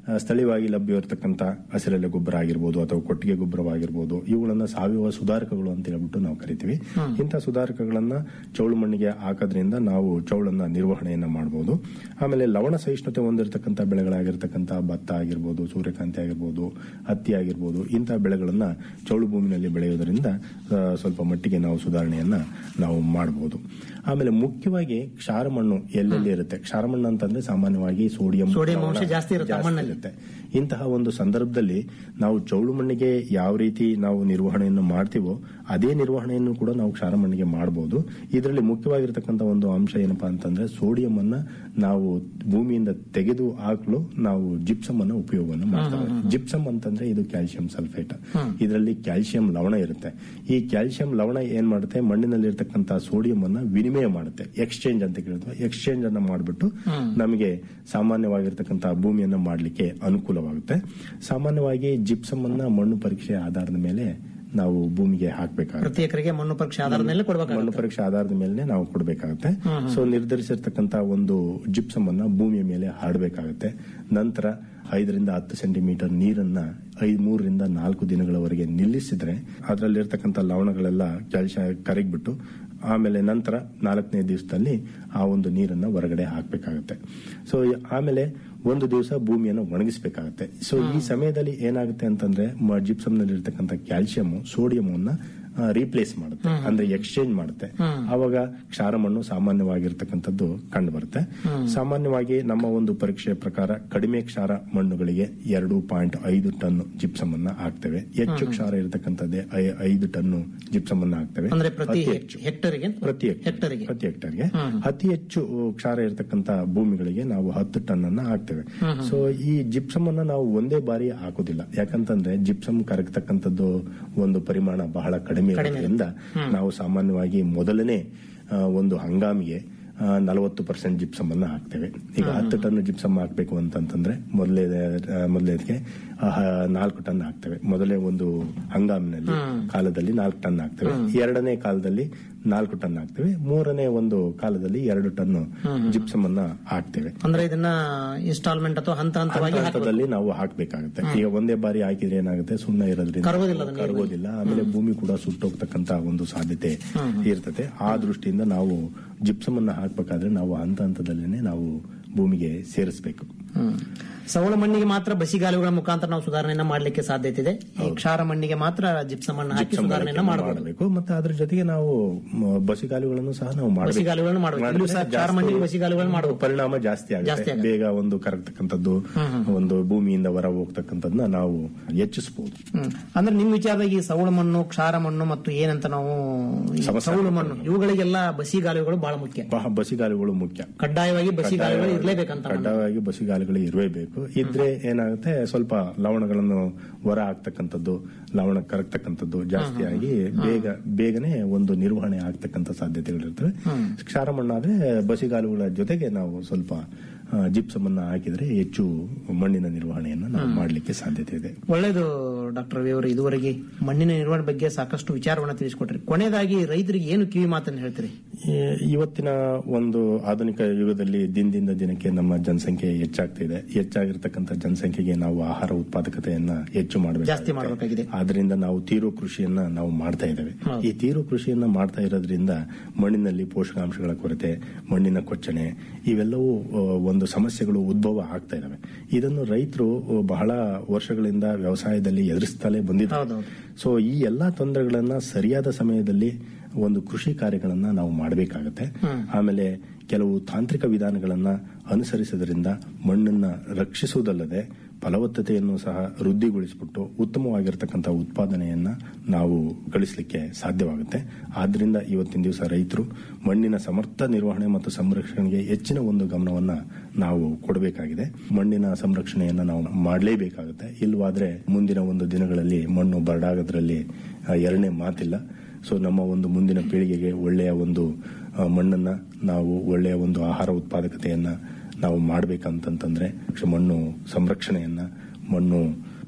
ಆ, ಸ್ಥಳೀಯವಾಗಿ ಲಭ್ಯವಿರತಕ್ಕಂಥ ಹಸಿರೆಲೆ ಗೊಬ್ಬರ ಆಗಿರ್ಬೋದು ಅಥವಾ ಕೊಟ್ಟಿಗೆ ಗೊಬ್ಬರವಾಗಿರ್ಬೋದು ಇವುಗಳನ್ನ ಸಾವಯವ ಸುಧಾರಕಗಳು ಅಂತ ಹೇಳ್ಬಿಟ್ಟು ನಾವು ಕರಿತೀವಿ ಇಂಥ ಸುಧಾರಕಗಳನ್ನ ಚೌಳು ಮಣ್ಣಿಗೆ ಹಾಕೋದ್ರಿಂದ ನಾವು ಚೌಳನ್ನ ನಿರ್ವಹಣೆಯನ್ನ ಮಾಡಬಹುದು ಆಮೇಲೆ ಲವಣ ಸಹಿಷ್ಣುತೆ ಹೊಂದಿರತಕ್ಕಂಥ ಬೆಳೆಗಳಾಗಿರ್ತಕ್ಕಂಥ ಭತ್ತ ಆಗಿರ್ಬೋದು ಸೂರ್ಯಕಾಂತಿ ಆಗಿರ್ಬೋದು ಹತ್ತಿ ಆಗಿರ್ಬೋದು ಇಂಥ ಬೆಳೆಗಳನ್ನ ಚೌಳು ಭೂಮಿನಲ್ಲಿ ಬೆಳೆಯೋದ್ರಿಂದ ಆ, ಸ್ವಲ್ಪ ಮಟ್ಟಿಗೆ ನಾವು ಸುಧಾರಣೆಯನ್ನ ನಾವು ಮಾಡಬಹುದು ಆಮೇಲೆ ಮುಖ್ಯವಾಗಿ ಕ್ಷಾರ ಮಣ್ಣು ಎಲ್ಲೆಲ್ಲಿ ಇರುತ್ತೆ ಕ್ಷಾರ ಮಣ್ಣು ಅಂತಂದ್ರೆ ಸಾಮಾನ್ಯವಾಗಿ ಸೋಡಿಯಂ ಸೋಡಿಯಂ ಅಂಶ ಲವಣ ಜಾಸ್ತಿ ಇರುತ್ತೆ ಆ ಮಣ್ಣಲ್ಲಿ. ಇರುತ್ತೆ ಇಂತಹ ಒಂದು ಸಂದರ್ಭದಲ್ಲಿ ನಾವು ಚೌಳು ಮಣ್ಣಿಗೆ ಯಾವ ರೀತಿ ನಾವು ನಿರ್ವಹಣೆಯನ್ನು ಮಾಡ್ತೀವೋ ಅದೇ ನಿರ್ವಹಣೆಯನ್ನು ಕೂಡ ನಾವು ಕ್ಷಾರ ಮಣ್ಣಿಗೆ ಮಾಡಬಹುದು ಇದರಲ್ಲಿ ಮುಖ್ಯವಾಗಿರ್ತಕ್ಕಂಥ ಒಂದು ಅಂಶ ಏನಪ್ಪಾ ಅಂತಂದ್ರೆ ಸೋಡಿಯಂ ಅನ್ನ ನಾವು ಭೂಮಿಯಿಂದ ತೆಗೆದು ಹಾಕಲು ನಾವು ಜಿಪ್ಸಮ್ ಅನ್ನ ಉಪಯೋಗವನ್ನು ಮಾಡ್ತೇವೆ ಜಿಪ್ಸಮ್ ಅಂತಂದ್ರೆ ಇದು ಕ್ಯಾಲ್ಸಿಯಂ ಸಲ್ಫೇಟ್ ಇದರಲ್ಲಿ ಕ್ಯಾಲ್ಸಿಯಂ ಲವಣ ಇರುತ್ತೆ ಈ ಕ್ಯಾಲ್ಸಿಯಂ ಲವಣ ಏನ್ ಮಾಡುತ್ತೆ ಮಣ್ಣಿನಲ್ಲಿ ಇರ್ತಕ್ಕಂಥ ಸೋಡಿಯಂ ಅನ್ನ ವಿನಿಮಯ ಮಾಡುತ್ತೆ ಎಕ್ಸ್ಚೇಂಜ್ ಅಂತ ಕೇಳಿದ್ವಿ ಎಕ್ಸ್ಚೇಂಜ್ ಅನ್ನ ಮಾಡಿಬಿಟ್ಟು ನಮಗೆ ಸಾಮಾನ್ಯವಾಗಿರ್ತಕ್ಕಂಥ ಭೂಮಿಯನ್ನ ಮಾಡಲಿಕ್ಕೆ ಅನುಕೂಲವಾಗುತ್ತೆ ಸಾಮಾನ್ಯವಾಗಿ ಜಿಪ್ಸಮ್ ಅನ್ನ ಮಣ್ಣು ಪರೀಕ್ಷೆ ಆಧಾರದ ಮೇಲೆ ನಾವು ಭೂಮಿಗೆ ಹಾಕಬೇಕಾಗುತ್ತೆ ಪ್ರತಿ ಎಕರೆಗೆ ಮಣ್ಣು ಪರೀಕ್ಷೆ ಆಧಾರದ ಮೇಲೆ ಮಣ್ಣು ಕೊಡಬೇಕಾಗುತ್ತೆ ಪರೀಕ್ಷೆ ಆಧಾರದ ಮೇಲೆ ನಾವು ಕೊಡಬೇಕಾಗುತ್ತೆ ಸೊ ನಿರ್ಧರಿಸಿರ್ತಕ್ಕಂಥ ಒಂದು ಜಿಪ್ಸಮ್ ಅನ್ನ ಭೂಮಿಯ ಮೇಲೆ ಹಾಡಬೇಕಾಗುತ್ತೆ ನಂತರ ಐದರಿಂದ ಹತ್ತು ಸೆಂಟಿಮೀಟರ್ ನೀರನ್ನ ಐದ್ ಮೂರರಿಂದ ನಾಲ್ಕು ದಿನಗಳವರೆಗೆ ನಿಲ್ಲಿಸಿದ್ರೆ ಅದರಲ್ಲಿರ್ತಕ್ಕಂಥ ಲವಣಗಳೆಲ್ಲ ಕ್ಯಾಲ್ಸಿಯಂ ಕರಗಿಬಿಟ್ಟು ಆಮೇಲೆ ನಂತರ ನಾಲ್ಕನೇ ದಿವಸದಲ್ಲಿ ಆ ಒಂದು ನೀರನ್ನ ಹೊರಗಡೆ ಹಾಕಬೇಕಾಗುತ್ತೆ ಸೊ ಆಮೇಲೆ ಒಂದು ದಿವಸ ಭೂಮಿಯನ್ನು ಒಣಗಿಸಬೇಕಾಗುತ್ತೆ ಸೊ ಈ ಸಮಯದಲ್ಲಿ ಏನಾಗುತ್ತೆ ಅಂತಂದ್ರೆ ಜಿಪ್ಸಮ್ ನಲ್ಲಿ ಇರ್ತಕ್ಕಂಥ ಕ್ಯಾಲ್ಸಿಯಂ ಸೋಡಿಯಂ ಅನ್ನ ರೀಪ್ಲೇಸ್ ಮಾಡುತ್ತೆ ಅಂದ್ರೆ ಎಕ್ಸ್ಚೇಂಜ್ ಮಾಡುತ್ತೆ ಅವಾಗ ಕ್ಷಾರ ಮಣ್ಣು ಸಾಮಾನ್ಯವಾಗಿರ್ತಕ್ಕಂಥದ್ದು ಕಂಡು ಬರುತ್ತೆ ಸಾಮಾನ್ಯವಾಗಿ ನಮ್ಮ ಒಂದು ಪರೀಕ್ಷೆಯ ಪ್ರಕಾರ ಕಡಿಮೆ ಕ್ಷಾರ ಮಣ್ಣುಗಳಿಗೆ ಎರಡು ಪಾಯಿಂಟ್ ಐದು ಟನ್ ಜಿಪ್ಸಮ್ ಅನ್ನ ಹಾಕ್ತೇವೆ ಹೆಚ್ಚು ಕ್ಷಾರ ಇರತಕ್ಕಂಥದ್ದೇ ಐ- ಐದು ಟನ್ ಜಿಪ್ಸಮ್ ಅನ್ನ ಹಾಕ್ತೇವೆ ಅಂದ್ರೆ ಪ್ರತಿ ಅತಿ ಹೆಚ್ಚು ಹೆಕ್ಟರ್ಗೆ ಪ್ರತಿ ಹೆಕ್ಟರ್ಗೆ ಪ್ರತಿ ಹೆಕ್ಟರ್ಗೆ ಅತಿ ಹೆಚ್ಚು ಕ್ಷಾರ ಇರತಕ್ಕಂತ ಭೂಮಿಗಳಿಗೆ ನಾವು ಹತ್ತು ಟನ್ ಅನ್ನ ಹಾಕ್ತೇವೆ ಸೊ ಈ ಜಿಪ್ಸಮ್ ಅನ್ನ ನಾವು ಒಂದೇ ಬಾರಿ ಹಾಕೋದಿಲ್ಲ ಯಾಕಂತಂದ್ರೆ ಜಿಪ್ಸಮ್ ಕರಗತಕ್ಕಂಥದ್ದು ಒಂದು ಪರಿಮಾಣ ಬಹಳ ಕಡಿಮೆ ಇರೋದ್ರಿಂದ ನಾವು ಸಾಮಾನ್ಯವಾಗಿ ಮೊದಲನೇ ಆ, ಒಂದು ಹಂಗಾಮಿಗೆ ನಲವತ್ತು ಪರ್ಸೆಂಟ್ ಜಿಪ್ಸಮ್ ಅನ್ನ ಹಾಕ್ತೇವೆ ಈಗ ಹತ್ತು ಟನ್ ಜಿಪ್ಸಮ್ ಹಾಕ್ಬೇಕು ಅಂತಂತಂದ್ರೆ ಮೊದಲೇ ಮೊದಲೇದಕ್ಕೆ ನಾಲ್ಕು ಟನ್ ಹಾಕ್ತೇವೆ ಮೊದಲೇ ಒಂದು ಹಂಗಾಮಿನಲ್ಲಿ ಕಾಲದಲ್ಲಿ ನಾಲ್ಕು ಟನ್ ಹಾಕ್ತೇವೆ ಎರಡನೇ ಕಾಲದಲ್ಲಿ ನಾಲ್ಕು ಟನ್ ಹಾಕ್ತೇವೆ ಮೂರನೇ ಒಂದು ಕಾಲದಲ್ಲಿ ಎರಡು ಟನ್ ಜಿಪ್ಸಮ್ ಅನ್ನ ಹಾಕ್ತೇವೆ ಅಂದ್ರೆ ಇದನ್ನ ಇನ್ಸ್ಟಾಲ್ಮೆಂಟ್ ಅಥವಾ ಹಂತ ಹಂತವಾಗಿ ಹಂತ ಹಾಕಬೇಕು. ಹಂತದಲ್ಲಿ ನಾವು ಹಾಕ್ಬೇಕಾಗುತ್ತೆ ಈಗ ಒಂದೇ ಬಾರಿ ಹಾಕಿದ್ರೆ ಏನಾಗುತ್ತೆ ಸುಣ್ಣ ಇರೋದ್ರಿಂದ ಕರಗೋದಿಲ್ಲ ಅದು ನೀರಲ್ಲಿ. ಕರಗೋದಿಲ್ಲ ಆಮೇಲೆ ಭೂಮಿ ಕೂಡ ಸುಟ್ಟೋಗ್ತಕ್ಕಂತ ಒಂದು ಸಾಧ್ಯತೆ ಇರ್ತದೆ ಆ ದೃಷ್ಟಿಯಿಂದ ನಾವು ಜಿಪ್ಸಮ್ ಅನ್ನ ಹಾಕ್ಬೇಕಾದ್ರೆ ನಾವು ಹಂತ ಹಂತದಲ್ಲಿನೇ ನಾವು ಭೂಮಿಗೆ ಸೇರಿಸಬೇಕು ಹ್ಮ್. ಸವಳ ಮಣ್ಣಿಗೆ ಮಾತ್ರ ಬಸಿಗಾಲುಗಳ ಮುಖಾಂತರ ನಾವು ಸುಧಾರಣೆಯನ್ನ ಮಾಡ್ಲಿಕ್ಕೆ ಸಾಧ್ಯತೆ ಇದೆ ಈ ಕ್ಷಾರ ಮಣ್ಣಿಗೆ ಮಾತ್ರ ಜಿಪ್ಸಮ್ ಅನ್ನು ಹಾಕಿ ಜಿಪ್ಸಮ್ ಸುಧಾರಣೆಯನ್ನ ಮಾಡಬಹುದು ಮಾಡಬೇಕು ಮತ್ತೆ ಅದ್ರ ಜೊತೆಗೆ ನಾವು ಮ, ಬಸಿಗಾಲುಗಳನ್ನು ಸಹ ನಾವು ಮಾಡಬೇಕು. ಬಸಿಗಾಲುಗಳನ್ನು ಮಾಡ್ಬೇಕು. ಮಾಡಿದ್ರೆ ಇಲ್ಲೂ ಸಹ ಕ್ಷಾರ ಜಾಸ್ತಿ ಮಣ್ಣಿಗೆ ಬಸಿಗಾಲುಗಳನ್ನು ಮಾಡ್ಬೇಕು. ಪರಿಣಾಮ ಜಾಸ್ತಿ ಜಾಸ್ತಿ ಆಗುತ್ತೆ ಆಗುತ್ತೆ. ಬೇಗ ಒಂದು ಕರಗ್ತಕ್ಕಂಥದ್ದು ಒಂದು ಭೂಮಿಯಿಂದ ಹೊರ ಹೋಗ್ತಕ್ಕಂಥದ್ದನ್ನ ನಾವು ಹೆಚ್ಚಿಸಬಹುದು ಹ್ಮ್. ಅಂದ್ರೆ ನಿಮ್ ವಿಚಾರದಾಗ ಈ ಸೌಳು ಮಣ್ಣು ಕ್ಷಾರ ಮಣ್ಣು ಮತ್ತು ಏನಂತ ನಾವು ಈ ಸಮಸ್ಯೆ ಸೌಳು ಮಣ್ಣು ಇವುಗಳಿಗೆಲ್ಲ ಬಸಿಗಾಲುಗಳು ಬಹಳ ಮುಖ್ಯ ಬಹ- ಬಸಿಗಾಲುಗಳು ಮುಖ್ಯ ಕಡ್ಡಾಯವಾಗಿ ಬಸಿಗಾಲುಗಳು ಇರ್ಲೇಬೇಕಂತ ಕಡ್ಡಾಯವಾಗಿ ಬಸಿಗಾಲುಗಳು ಇರಲೇಬೇಕು ಇದ್ರೆ ಏನಾಗುತ್ತೆ ಸ್ವಲ್ಪ ಲವಣಗಳನ್ನು ಹೊರ ಹಾಕ್ತಕ್ಕಂಥದ್ದು ಲವಣ ಕರಗ್ತಕ್ಕಂಥದ್ದು ಜಾಸ್ತಿ ಆಗಿ ಬೇಗ ಬೇಗನೆ ಒಂದು ನಿರ್ವಹಣೆ ಆಗ್ತಕ್ಕಂಥ ಸಾಧ್ಯತೆಗಳಿರ್ತವೆ ಕ್ಷಾರ ಮಣ್ಣಾದ್ರೆ ಬಸಿಗಾಲುಗಳ ಜೊತೆಗೆ ನಾವು ಸ್ವಲ್ಪ ಜಿಪ್ಸಮ್ ಅನ್ನ ಹಾಕಿದ್ರೆ ಹೆಚ್ಚು ಮಣ್ಣಿನ ನಿರ್ವಹಣೆಯನ್ನು ನಾವು ಮಾಡಲಿಕ್ಕೆ ಸಾಧ್ಯತೆ ಇದೆ ಒಳ್ಳೇದು ಡಾಕ್ಟರ್ ರವಿ ಅವರು ಇದುವರೆಗೆ ಮಣ್ಣಿನ ನಿರ್ವಹಣೆ ಬಗ್ಗೆ ಸಾಕಷ್ಟು ವಿಚಾರವನ್ನ ತಿಳಿಸಿಕೊಟ್ರಿ ಕೊನೆಯದಾಗಿ ರೈತರಿಗೆ ಏನು ಕಿವಿ ಮಾತನ್ನು ಹೇಳ್ತೀರಿ ಈ- ಇವತ್ತಿನ ಒಂದು ಆಧುನಿಕ ಯುಗದಲ್ಲಿ ದಿನದಿಂದ ದಿನಕ್ಕೆ ನಮ್ಮ ಜನಸಂಖ್ಯೆ ಹೆಚ್ಚಾಗ್ತಿದೆ ಹೆಚ್ಚಾಗಿರ್ತಕ್ಕಂಥ ಜನಸಂಖ್ಯೆಗೆ ನಾವು ಆಹಾರ ಉತ್ಪಾದಕತೆಯನ್ನ ಹೆಚ್ಚು ಮಾಡಬೇಕು ಜಾಸ್ತಿ ಮಾಡಬೇಕಾಗಿದೆ ಆದ್ರಿಂದ ನಾವು ತೀರೋ ಕೃಷಿಯನ್ನ ನಾವು ಮಾಡ್ತಾ ಇದ್ದೇವೆ ಈ ತೀರೋ ಕೃಷಿಯನ್ನ ಮಾಡ್ತಾ ಇರೋದ್ರಿಂದ ಮಣ್ಣಿನಲ್ಲಿ ಪೋಷಕಾಂಶಗಳ ಕೊರತೆ ಮಣ್ಣಿನ ಕೊಚ್ಚಣೆ ಇವೆಲ್ಲವೂ ಆ, ಒಂದು ಸಮಸ್ಯೆಗಳು ಉದ್ಭವ ಆಗ್ತಾ ಇದಾವೆ ಇದನ್ನು ರೈತರು ಬಹಳ ವರ್ಷಗಳಿಂದ ವ್ಯವಸಾಯದಲ್ಲಿ ಎದುರಿಸ್ತಲೇ ಬಂದಿದ್ದಾರೆ ಸೊ ಈ ಎಲ್ಲಾ ತೊಂದರೆಗಳನ್ನ ಸರಿಯಾದ ಸಮಯದಲ್ಲಿ ಒಂದು ಕೃಷಿ ಕಾರ್ಯಗಳನ್ನ ನಾವು ಮಾಡಬೇಕಾಗತ್ತೆ ಆಮೇಲೆ ಕೆಲವು ತಾಂತ್ರಿಕ ವಿಧಾನಗಳನ್ನ ಅನುಸರಿಸೋದ್ರಿಂದ ಮಣ್ಣನ್ನ ರಕ್ಷಿಸುವುದಲ್ಲದೆ ಫಲವತ್ತತೆಯನ್ನು ಸಹ ವೃದ್ಧಿಗೊಳಿಸಿಬಿಟ್ಟು ಉತ್ತಮವಾಗಿರ್ತಕ್ಕಂಥ ಉತ್ಪಾದನೆಯನ್ನ ನಾವು ಗಳಿಸಲಿಕ್ಕೆ ಸಾಧ್ಯವಾಗುತ್ತೆ ಆದ್ರಿಂದ ಇವತ್ತಿನ ದಿವಸ ರೈತರು ಮಣ್ಣಿನ ಸಮರ್ಥ ನಿರ್ವಹಣೆ ಮತ್ತು ಸಂರಕ್ಷಣೆಗೆ ಹೆಚ್ಚಿನ ಒಂದು ಗಮನವನ್ನ ನಾವು ಕೊಡಬೇಕಾಗಿದೆ ಮಣ್ಣಿನ ಸಂರಕ್ಷಣೆಯನ್ನ ನಾವು ಮಾಡಲೇಬೇಕಾಗುತ್ತೆ ಇಲ್ವಾದ್ರೆ ಮುಂದಿನ ಒಂದು ದಿನಗಳಲ್ಲಿ ಮಣ್ಣು ಬರಡಾಗೋದ್ರಲ್ಲಿ ಆ, ಎರಡನೇ ಮಾತಿಲ್ಲ ಸೊ ನಮ್ಮ ಒಂದು ಮುಂದಿನ ಪೀಳಿಗೆಗೆ ಒಳ್ಳೆಯ ಒಂದು ಆ, ಮಣ್ಣನ್ನ ನಾವು ಒಳ್ಳೆಯ ಒಂದು ಆಹಾರ ಉತ್ಪಾದಕತೆಯನ್ನ ನಾವು ಮಾಡಬೇಕಂತಂತಂದ್ರೆ ಮಣ್ಣು ಸಂರಕ್ಷಣೆಯನ್ನ ಮಣ್ಣು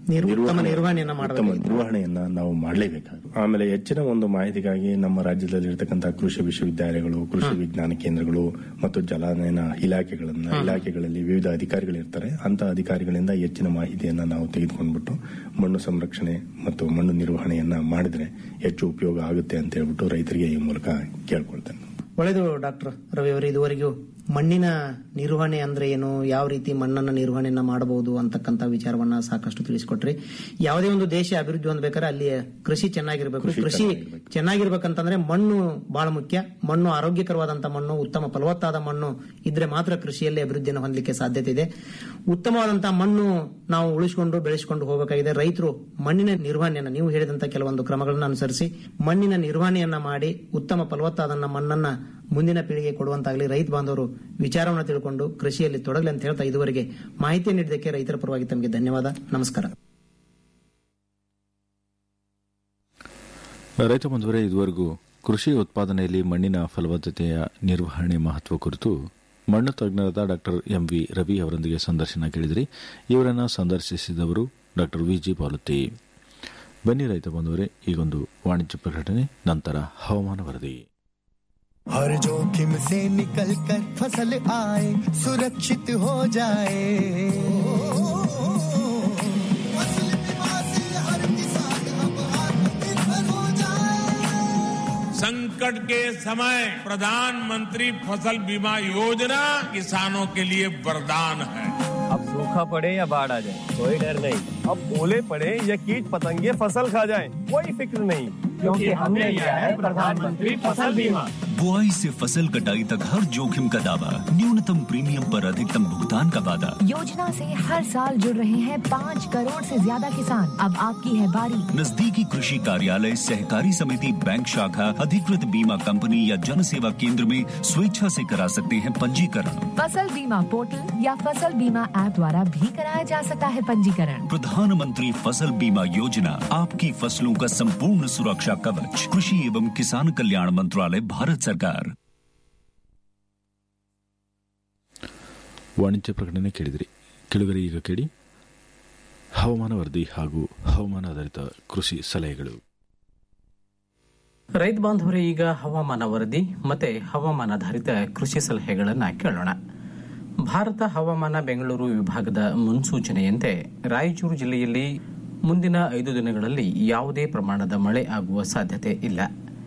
ನಿರ್- ಉತ್ತಮ ನಿರ್ವಹಣೆ- ನಿರ್ವಹಣೆಯನ್ನ ಉತ್ತಮ ಮಾಡಬೇಕಾಗಿದೆ. ನಿರ್ವಹಣೆಯನ್ನ ನಾವು ಮಾಡಲೇಬೇಕಾಗುತ್ತೆ ಆಮೇಲೆ ಹೆಚ್ಚಿನ ಒಂದು ಮಾಹಿತಿಗಾಗಿ ನಮ್ಮ ರಾಜ್ಯದಲ್ಲಿ ಇರತಕ್ಕಂತಹ ಕೃಷಿ ವಿಶ್ವವಿದ್ಯಾಲಯಗಳು ಕೃಷಿ ವಿಜ್ಞಾನ ಕೇಂದ್ರಗಳು ಮತ್ತು ಜಲಾನಯನ ಇಲಾಖೆಗಳನ್ನ ಇಲಾಖೆಗಳಲ್ಲಿ ವಿವಿಧ ಅಧಿಕಾರಿಗಳು ಇರ್ತಾರೆ ಅಂತ ಅಧಿಕಾರಿಗಳಿಂದ ಹೆಚ್ಚಿನ ಮಾಹಿತಿಯನ್ನ ನಾವು ತೆಗೆದುಕೊಂಡ್ಬಿಟ್ಟು ಮಣ್ಣು ಸಂರಕ್ಷಣೆ ಮತ್ತು ಮಣ್ಣು ನಿರ್ವಹಣೆಯನ್ನ ಮಾಡಿದ್ರೆ ಹೆಚ್ಚು ಉಪಯೋಗ ಆಗುತ್ತೆ ಅಂತ ಹೇಳ್ಬಿಟ್ಟು ರೈತರಿಗೆ ಈ ಮೂಲಕ ಕೇಳ್ಕೊಳ್ತೇನೆ ಒಳ್ಳೆಯದು ಡಾಕ್ಟರ್ ರವಿ ಅವರು ಇದುವರೆಗೂ ಮಣ್ಣಿನ ನಿರ್ವಹಣೆ ಅಂದ್ರೆ ಏನು ಯಾವ ರೀತಿ ಮಣ್ಣನ್ನ ನಿರ್ವಹಣೆಯನ್ನ ಮಾಡಬಹುದು ಅಂತಕ್ಕಂಥ ವಿಚಾರವನ್ನ ಸಾಕಷ್ಟು ತಿಳಿಸಿಕೊಟ್ರಿ ಯಾವುದೇ ಒಂದು ದೇಶ ಅಭಿವೃದ್ಧಿ ಹೊಂದಬೇಕಾದ್ರೆ ಅಲ್ಲಿ ಕೃಷಿ ಚೆನ್ನಾಗಿರ್ಬೇಕು ಕೃಷಿ ಕೃಷಿ ಚೆನ್ನಾಗಿರ್ಬೇಕಂತಂದ್ರೆ ಮಣ್ಣು ಬಹಳ ಮುಖ್ಯ ಮಣ್ಣು ಆರೋಗ್ಯಕರವಾದಂತ ಮಣ್ಣು ಉತ್ತಮ ಫಲವತ್ತಾದ ಮಣ್ಣು ಇದ್ರೆ ಮಾತ್ರ ಕೃಷಿಯಲ್ಲಿ ಅಭಿವೃದ್ಧಿಯನ್ನು ಹೊಂದಲಿಕ್ಕೆ ಸಾಧ್ಯತೆ ಇದೆ ಉತ್ತಮವಾದಂತಹ ಮಣ್ಣು ನಾವು ಉಳಿಸಿಕೊಂಡು ಬೆಳೆಸಿಕೊಂಡು ಹೋಗಬೇಕಾಗಿದೆ ರೈತರು ಮಣ್ಣಿನ ನಿರ್ವಹಣೆಯನ್ನ ನೀವು ಹೇಳಿದಂತ ಕೆಲವೊಂದು ಕ್ರಮಗಳನ್ನು ಅನುಸರಿಸಿ ಮಣ್ಣಿನ ನಿರ್ವಹಣೆಯನ್ನ ಮಾಡಿ ಉತ್ತಮ ಫಲವತ್ತಾದ ಮಣ್ಣನ್ನ ಮುಂದಿನ ಪೀಳಿಗೆ ಕೊಡುವಂತಾಗಲಿ ರೈತ ಬಾಂಧವರು ವಿಚಾರವನ್ನು ತಿಳ್ಕೊಂಡು ಕೃಷಿಯಲ್ಲಿ ತೊಡಗಲಿ ಅಂತ ಹೇಳ್ತಾ ಇದುವರೆಗೆ ಮಾಹಿತಿ ನೀಡಿದ್ದಕ್ಕೆ ರೈತರ ಪರವಾಗಿ ತಮಗೆ ಧನ್ಯವಾದ ನಮಸ್ಕಾರ ರೈತ ಬಂಧುವರೇ ಇದುವರೆಗೂ ಕೃಷಿ ಉತ್ಪಾದನೆಯಲ್ಲಿ ಮಣ್ಣಿನ ಫಲವತ್ತತೆಯ ನಿರ್ವಹಣೆ ಮಹತ್ವ ಕುರಿತು ಮಣ್ಣು ತಜ್ಞರಾದ ಡಾಕ್ಟರ್ ಎಂ ವಿ ರವಿ ಅವರೊಂದಿಗೆ ಸಂದರ್ಶನ ಕೇಳಿದಿರಿ ಇವರನ್ನು ಸಂದರ್ಶಿಸಿದವರು ಡಾಕ್ಟರ್ ವಿಜಿ ಪಾಲುತ್ತಿ ಬನ್ನಿ ರೈತ ಬಂಧುವರೇ ಈಗೊಂದು ವಾಣಿಜ್ಯ ಪ್ರಕಟಣೆ ನಂತರ ಹವಾಮಾನ ವರದಿ हर जोखिम से निकल कर फसल आए सुरक्षित हो जाए फसल बीमा से हर किसान अब आत्मनिर्भर हो जाए संकट के समय प्रधानमंत्री फसल बीमा योजना किसानों के लिए वरदान है अब सूखा पड़े या बाढ़ आ जाए कोई डर नहीं अब ओले पड़े या कीट पतंगे फसल खा जाए कोई फिक्र नहीं क्योंकि हमने लिया है प्रधानमंत्री फसल बीमा बुआई से फसल कटाई तक हर जोखिम का दावा न्यूनतम प्रीमियम पर अधिकतम भुगतान का वादा योजना से हर साल जुड़ रहे हैं पाँच करोड़ से ज्यादा किसान अब आपकी है बारी नजदीकी कृषि कार्यालय सहकारी समिति बैंक शाखा अधिकृत बीमा कंपनी या जन सेवा केंद्र में स्वेच्छा से करा सकते हैं पंजीकरण फसल बीमा पोर्टल या फसल बीमा ऐप द्वारा भी कराया जा सकता है पंजीकरण प्रधानमंत्री फसल बीमा योजना आपकी फसलों का संपूर्ण सुरक्षा कवच कृषि एवं किसान कल्याण मंत्रालय भारत सरकार ವಾಣಿಜ್ಯ ಪ್ರಕಟಣೆ ಕೇಳಿದಿರಿ ಕೆಳಗರೆ ಈಗ ಕೇಳಿ ಹವಾಮಾನ ವರದಿ ಹಾಗೂ ಹವಾಮಾನ ಆಧಾರಿತ ಕೃಷಿ ಸಲಹೆಗಳು ರೈತ ಬಾಂಧವರೇ ಈಗ ಹವಾಮಾನ ವರದಿ ಮತ್ತೆ ಹವಾಮಾನಾಧಾರಿತ ಕೃಷಿ ಸಲಹೆಗಳನ್ನು ಕೇಳೋಣ ಭಾರತ ಹವಾಮಾನ ಬೆಂಗಳೂರು ವಿಭಾಗದ ಮುನ್ಸೂಚನೆಯಂತೆ ರಾಯಚೂರು ಜಿಲ್ಲೆಯಲ್ಲಿ ಮುಂದಿನ ಐದು ದಿನಗಳಲ್ಲಿ ಯಾವುದೇ ಪ್ರಮಾಣದ ಮಳೆ ಆಗುವ ಸಾಧ್ಯತೆ ಇಲ್ಲ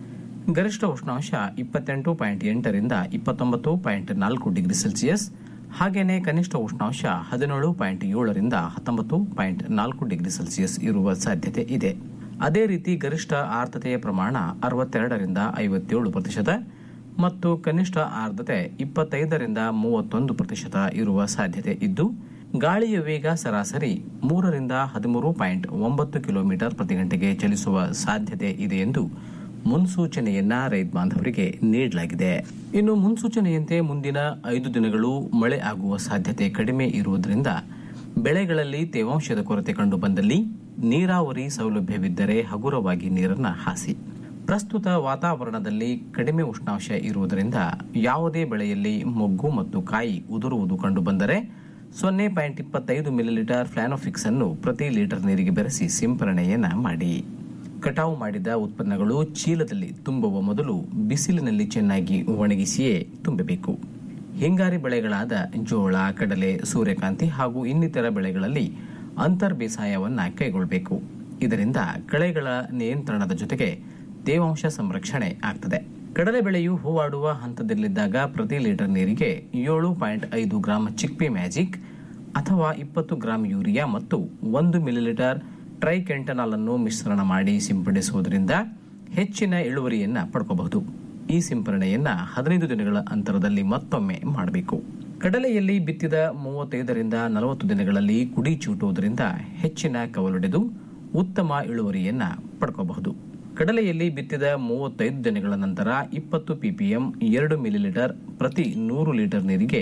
ಗರಿಷ್ಠ ಉಷ್ಣಾಂಶ ಇಪ್ಪತ್ತೆಂಟು ಪಾಯಿಂಟ್ ಎಂಟರಿಂದ ಇಪ್ಪತ್ತೊಂಬತ್ತು ಪಾಯಿಂಟ್ ನಾಲ್ಕು ಡಿಗ್ರಿ ಸೆಲ್ಸಿಯಸ್ ಹಾಗೇನೆ ಕನಿಷ್ಠ ಉಷ್ಣಾಂಶ ಹದಿನೇಳು ಪಾಯಿಂಟ್ ಏಳರಿಂದ ಹತ್ತೊಂಬತ್ತು ಪಾಯಿಂಟ್ ನಾಲ್ಕು ಡಿಗ್ರಿ ಸೆಲ್ಸಿಯಸ್ ಇರುವ ಸಾಧ್ಯತೆ ಇದೆ ಅದೇ ರೀತಿ ಗರಿಷ್ಠ ಆರ್ದ್ರತೆಯ ಪ್ರಮಾಣ ಅರವತ್ತೆರಡರಿಂದ ಐವತ್ತೇಳು ಪ್ರತಿಶತ ಮತ್ತು ಕನಿಷ್ಠ ಆರ್ದ್ರತೆ ಇಪ್ಪತ್ತೈದರಿಂದ ಮೂವತ್ತೊಂದು ಪ್ರತಿಶತ ಇರುವ ಸಾಧ್ಯತೆ ಇದ್ದು ಗಾಳಿಯ ವೇಗ ಸರಾಸರಿ ಮೂರರಿಂದ ಹದಿಮೂರು ಪಾಯಿಂಟ್ ಒಂಬತ್ತು ಕಿಲೋಮೀಟರ್ ಪ್ರತಿ ಗಂಟೆಗೆ ಚಲಿಸುವ ಸಾಧ್ಯತೆ ಇದೆ ಎಂದು ಮುನ್ಸೂಚನೆಯನ್ನ ರೈತ ಬಾಂಧವರಿಗೆ ನೀಡಲಾಗಿದೆ ಇನ್ನು ಮುನ್ಸೂಚನೆಯಂತೆ ಮುಂದಿನ ಐದು ದಿನಗಳು ಮಳೆ ಆಗುವ ಸಾಧ್ಯತೆ ಕಡಿಮೆ ಇರುವುದರಿಂದ ಬೆಳೆಗಳಲ್ಲಿ ತೇವಾಂಶದ ಕೊರತೆ ಕಂಡು ಬಂದಲ್ಲಿ ನೀರಾವರಿ ಸೌಲಭ್ಯವಿದ್ದರೆ ಹಗುರವಾಗಿ ನೀರನ್ನು ಹಾಸಿ ಪ್ರಸ್ತುತ ವಾತಾವರಣದಲ್ಲಿ ಕಡಿಮೆ ಉಷ್ಣಾಂಶ ಇರುವುದರಿಂದ ಯಾವುದೇ ಬೆಳೆಯಲ್ಲಿ ಮೊಗ್ಗು ಮತ್ತು ಕಾಯಿ ಉದುರುವುದು ಕಂಡುಬಂದರೆ ಸೊನ್ನೆ ಪಾಯಿಂಟ್ ಇಪ್ಪತ್ತೈದು ಮಿಲಿಲೀಟರ್ ಫ್ಲಾನೋಫಿಕ್ಸ್ ಅನ್ನು ಪ್ರತಿ ಲೀಟರ್ ನೀರಿಗೆ ಬೆರೆಸಿ ಸಿಂಪರಣೆಯನ್ನ ಮಾಡಿ ಕಟಾವು ಮಾಡಿದ ಉತ್ಪನ್ನಗಳು ಚೀಲದಲ್ಲಿ ತುಂಬುವ ಮೊದಲು ಬಿಸಿಲಿನಲ್ಲಿ ಚೆನ್ನಾಗಿ ಒಣಗಿಸಿಯೇ ತುಂಬಬೇಕು ಹಿಂಗಾರಿ ಬೆಳೆಗಳಾದ ಜೋಳ ಕಡಲೆ ಸೂರ್ಯಕಾಂತಿ ಹಾಗೂ ಇನ್ನಿತರ ಬೆಳೆಗಳಲ್ಲಿ ಅಂತರ್ ಬೇಸಾಯವನ್ನ ಕೈಗೊಳ್ಳಬೇಕು ಇದರಿಂದ ಕಳೆಗಳ ನಿಯಂತ್ರಣದ ಜೊತೆಗೆ ತೇವಾಂಶ ಸಂರಕ್ಷಣೆ ಆಗ್ತದೆ ಕಡಲೆ ಬೆಳೆಯು ಹೂವಾಡುವ ಹಂತದಲ್ಲಿದ್ದಾಗ ಪ್ರತಿ ಲೀಟರ್ ನೀರಿಗೆ ಏಳು ಪಾಯಿಂಟ್ ಐದು ಗ್ರಾಂ ಚಿಕ್ಪಿ ಮ್ಯಾಜಿಕ್ ಅಥವಾ ಇಪ್ಪತ್ತು ಗ್ರಾಂ ಯೂರಿಯಾ ಮತ್ತು ಒಂದು ಮಿಲಿಲೀಟರ್ ಟ್ರೈಕೆಂಟನಾಲ್ ಅನ್ನು ಮಿಶ್ರಣ ಮಾಡಿ ಸಿಂಪಡಿಸುವುದರಿಂದ ಹೆಚ್ಚಿನ ಇಳುವರಿಯನ್ನ ಪಡ್ಕೋಬಹುದು ಈ ಸಿಂಪರಣೆಯನ್ನ ಹದಿನೈದು ದಿನಗಳ ಅಂತರದಲ್ಲಿ ಮತ್ತೊಮ್ಮೆ ಮಾಡಬೇಕು ಕಡಲೆಯಲ್ಲಿ ಬಿತ್ತಿದ ಮೂವತ್ತೈದರಿಂದ ನಲವತ್ತು ದಿನಗಳಲ್ಲಿ ಕುಡಿ ಚೂಟುವುದರಿಂದ ಹೆಚ್ಚಿನ ಕವಲೊಡೆದು ಉತ್ತಮ ಇಳುವರಿಯನ್ನ ಪಡ್ಕೋಬಹುದು ಕಡಲೆಯಲ್ಲಿ ಬಿತ್ತಿದ ಮೂವತ್ತೈದು ದಿನಗಳ ನಂತರ ಇಪ್ಪತ್ತು ಪಿಪಿಎಂ ಎರಡು ಮಿಲಿಲೀಟರ್ ಪ್ರತಿ ನೂರು ಲೀಟರ್ ನೀರಿಗೆ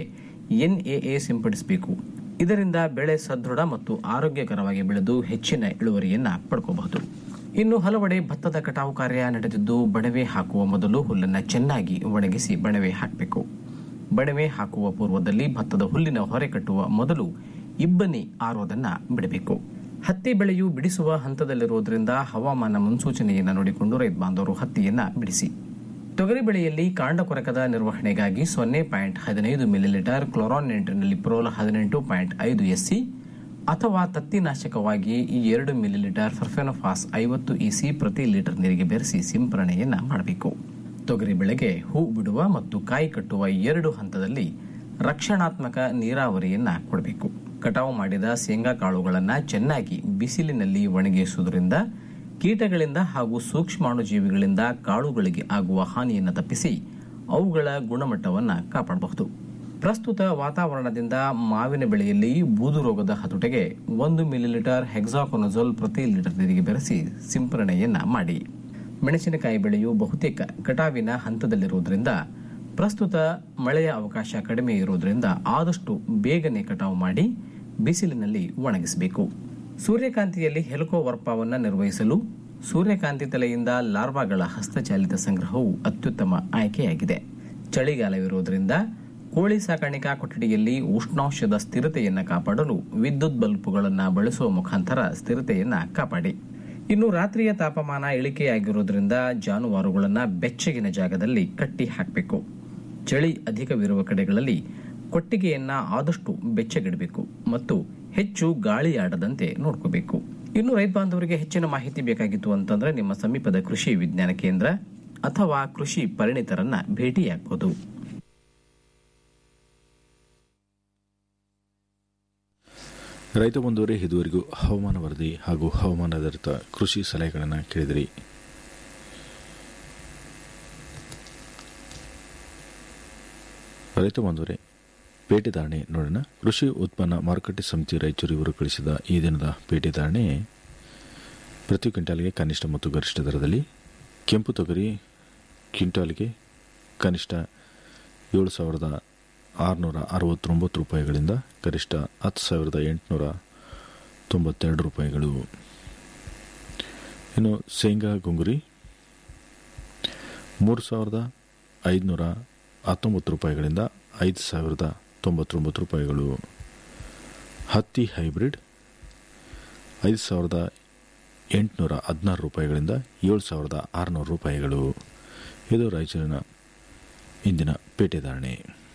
ಎನ್ಎಎ ಸಿಂಪಡಿಸಬೇಕು ಇದರಿಂದ ಬೆಳೆ ಸದೃಢ ಮತ್ತು ಆರೋಗ್ಯಕರವಾಗಿ ಬೆಳೆದು ಹೆಚ್ಚಿನ ಇಳುವರಿಯನ್ನ ಪಡ್ಕೋಬಹುದು ಇನ್ನು ಹಲವೆಡೆ ಭತ್ತದ ಕಟಾವು ಕಾರ್ಯ ನಡೆದಿದ್ದು ಬಣವೆ ಹಾಕುವ ಮೊದಲು ಹುಲ್ಲನ್ನು ಚೆನ್ನಾಗಿ ಒಣಗಿಸಿ ಬಣವೆ ಹಾಕಬೇಕು ಬಣವೆ ಹಾಕುವ ಪೂರ್ವದಲ್ಲಿ ಭತ್ತದ ಹುಲ್ಲಿನ ಹೊರೆ ಕಟ್ಟುವ ಮೊದಲು ಇಬ್ಬನಿ ಆರೋದನ್ನ ಬಿಡಬೇಕು ಹತ್ತಿ ಬೆಳೆಯು ಬಿಡಿಸುವ ಹಂತದಲ್ಲಿರುವುದರಿಂದ ಹವಾಮಾನ ಮುನ್ಸೂಚನೆಯನ್ನು ನೋಡಿಕೊಂಡು ರೈತ ಬಾಂಧವರು ಹತ್ತಿಯನ್ನ ಬಿಡಿಸಿ ತೊಗರಿ ಬೆಳೆಯಲ್ಲಿ ಕಾಂಡ ಕೊರಕದ ನಿರ್ವಹಣೆಗಾಗಿ ಸೊನ್ನೆ ಪಾಯಿಂಟ್ ಹದಿನೈದು ಮಿಲಿಲೀಟರ್ ಕ್ಲೋರಾನ್ ನೆಂಟಿನಲ್ಲಿ ಪ್ರೋಲ್ ಹದಿನೆಂಟು ಪಾಯಿಂಟ್ ಐದು ಎಸ್ಸಿ ಅಥವಾ ತತ್ತಿನಾಶಕವಾಗಿ ಈ ಎರಡು ಮಿಲಿಲೀಟರ್ ಫರ್ಫೆನೋಫಾಸ್ ಐವತ್ತು ಇಸಿ ಪ್ರತಿ ಲೀಟರ್ ನೀರಿಗೆ ಬೆರೆಸಿ ಸಿಂಪರಣೆಯನ್ನ ಮಾಡಬೇಕು ತೊಗರಿ ಬೆಳೆಗೆ ಹೂ ಬಿಡುವ ಮತ್ತು ಕಾಯಿ ಕಟ್ಟುವ ಎರಡು ಹಂತದಲ್ಲಿ ರಕ್ಷಣಾತ್ಮಕ ನೀರಾವರಿಯನ್ನ ಕೊಡಬೇಕು ಕಟಾವು ಮಾಡಿದ ಶೇಂಗಾ ಕಾಳುಗಳನ್ನು ಚೆನ್ನಾಗಿ ಬಿಸಿಲಿನಲ್ಲಿ ಒಣಗಿಸುವುದರಿಂದ ಕೀಟಗಳಿಂದ ಹಾಗೂ ಸೂಕ್ಷ್ಮಾಣುಜೀವಿಗಳಿಂದ ಕಾಳುಗಳಿಗೆ ಆಗುವ ಹಾನಿಯನ್ನು ತಪ್ಪಿಸಿ ಅವುಗಳ ಗುಣಮಟ್ಟವನ್ನು ಕಾಪಾಡಬಹುದು ಪ್ರಸ್ತುತ ವಾತಾವರಣದಿಂದ ಮಾವಿನ ಬೆಳೆಯಲ್ಲಿ ಬೂದು ರೋಗದ ಹತೋಟಿಗೆ ಒಂದು ಮಿಲಿಲೀಟರ್ ಹೆಕ್ಸಾಕೊನಜೋಲ್ ಪ್ರತಿ ಲೀಟರ್ ನೀರಿಗೆ ಬೆರೆಸಿ ಸಿಂಪರಣೆಯನ್ನ ಮಾಡಿ ಮೆಣಸಿನಕಾಯಿ ಬೆಳೆಯು ಬಹುತೇಕ ಕಟಾವಿನ ಹಂತದಲ್ಲಿರುವುದರಿಂದ ಪ್ರಸ್ತುತ ಮಳೆಯ ಅವಕಾಶ ಕಡಿಮೆ ಇರುವುದರಿಂದ ಆದಷ್ಟು ಬೇಗನೆ ಕಟಾವು ಮಾಡಿ ಬಿಸಿಲಿನಲ್ಲಿ ಒಣಗಿಸಬೇಕು ಸೂರ್ಯಕಾಂತಿಯಲ್ಲಿ ಹೆಲಿಕೋವರ್ಪವನ್ನು ನಿರ್ವಹಿಸಲು ಸೂರ್ಯಕಾಂತಿ ತಲೆಯಿಂದ ಲಾರ್ವಾಗಳ ಹಸ್ತಚಾಲಿತ ಸಂಗ್ರಹವು ಅತ್ಯುತ್ತಮ ಆಯ್ಕೆಯಾಗಿದೆ ಚಳಿಗಾಲವಿರುವುದರಿಂದ ಕೋಳಿ ಸಾಕಾಣಿಕಾ ಕೊಠಡಿಯಲ್ಲಿ ಉಷ್ಣಾಂಶದ ಸ್ಥಿರತೆಯನ್ನು ಕಾಪಾಡಲು ವಿದ್ಯುತ್ ಬಲ್ಬುಗಳನ್ನು ಬಳಸುವ ಮುಖಾಂತರ ಸ್ಥಿರತೆಯನ್ನು ಕಾಪಾಡಿ ಇನ್ನು ರಾತ್ರಿಯ ತಾಪಮಾನ ಇಳಿಕೆಯಾಗಿರುವುದರಿಂದ ಜಾನುವಾರುಗಳನ್ನು ಬೆಚ್ಚಗಿನ ಜಾಗದಲ್ಲಿ ಕಟ್ಟಿ ಹಾಕಬೇಕು ಚಳಿ ಅಧಿಕವಿರುವ ಕಡೆಗಳಲ್ಲಿ ಕೊಟ್ಟಿಗೆಯನ್ನ ಆದಷ್ಟು ಬೆಚ್ಚಗಿಡಬೇಕು ಮತ್ತು ಹೆಚ್ಚು ಗಾಳಿ ಆಡದಂತೆ ನೋಡ್ಕೋಬೇಕು ಇನ್ನು ರೈತ ಬಾಂಧವರಿಗೆ ಹೆಚ್ಚಿನ ಮಾಹಿತಿ ಬೇಕಾಗಿತ್ತು ಅಂತಂದ್ರೆ ನಿಮ್ಮ ಸಮೀಪದ ಕೃಷಿ ವಿಜ್ಞಾನ ಕೇಂದ್ರ ಅಥವಾ ಕೃಷಿ ಪರಿಣಿತರನ್ನ ಭೇಟಿಯಾಗಬಹುದು ರೈತ ಬಂದವರೇ ಇದುವರೆಗೂ ಹವಾಮಾನ ವರದಿ ಹಾಗೂ ಹವಾಮಾನಾಧಾರಿತ ಕೃಷಿ ಸಲಹೆಗಳನ್ನು ಕೇಳಿದಿರಿ ರೈತ ಬಂದವರೇ ಪೇಟೆ ಧಾರಣೆ ನೋಡೋಣ ಕೃಷಿ ಉತ್ಪನ್ನ ಮಾರುಕಟ್ಟೆ ಸಮಿತಿ ರಾಯಚೂರು ಇವರು ಕಳಿಸಿದ ಈ ದಿನದ ಪೇಟೆ ಧಾರಣೆ ಪ್ರತಿ ಕ್ವಿಂಟಾಲ್ಗೆ ಕನಿಷ್ಠ ಮತ್ತು ಗರಿಷ್ಠ ದರದಲ್ಲಿ ಕೆಂಪು ತೊಗರಿ ಕ್ವಿಂಟಾಲ್ಗೆ ಕನಿಷ್ಠ ಏಳು ಸಾವಿರದ ಆರುನೂರ ಅರವತ್ತೊಂಬತ್ತು ರೂಪಾಯಿಗಳಿಂದ ಗರಿಷ್ಠ ಹತ್ತು ಸಾವಿರದ ಎಂಟುನೂರ ತೊಂಬತ್ತೆರಡು ರೂಪಾಯಿಗಳು ಇನ್ನು ಶೇಂಗಾ ಗುಂಗುರಿ ಮೂರು ಸಾವಿರದ ಐದುನೂರ ಹತ್ತೊಂಬತ್ತು ರೂಪಾಯಿಗಳಿಂದ ಐದು ಸಾವಿರದ ತೊಂಬತ್ತೊಂಬತ್ತು ರೂಪಾಯಿಗಳು ಹತ್ತಿ ಹೈಬ್ರಿಡ್ ಐದು ಸಾವಿರದ ಎಂಟುನೂರ ಹದಿನಾರು ರೂಪಾಯಿಗಳಿಂದ ಏಳು ಸಾವಿರದ ಆರುನೂರು ರೂಪಾಯಿಗಳು ಇದು ರಾಯಚೂರಿನ ಇಂದಿನ ಪೇಟೆ ಧಾರಣೆ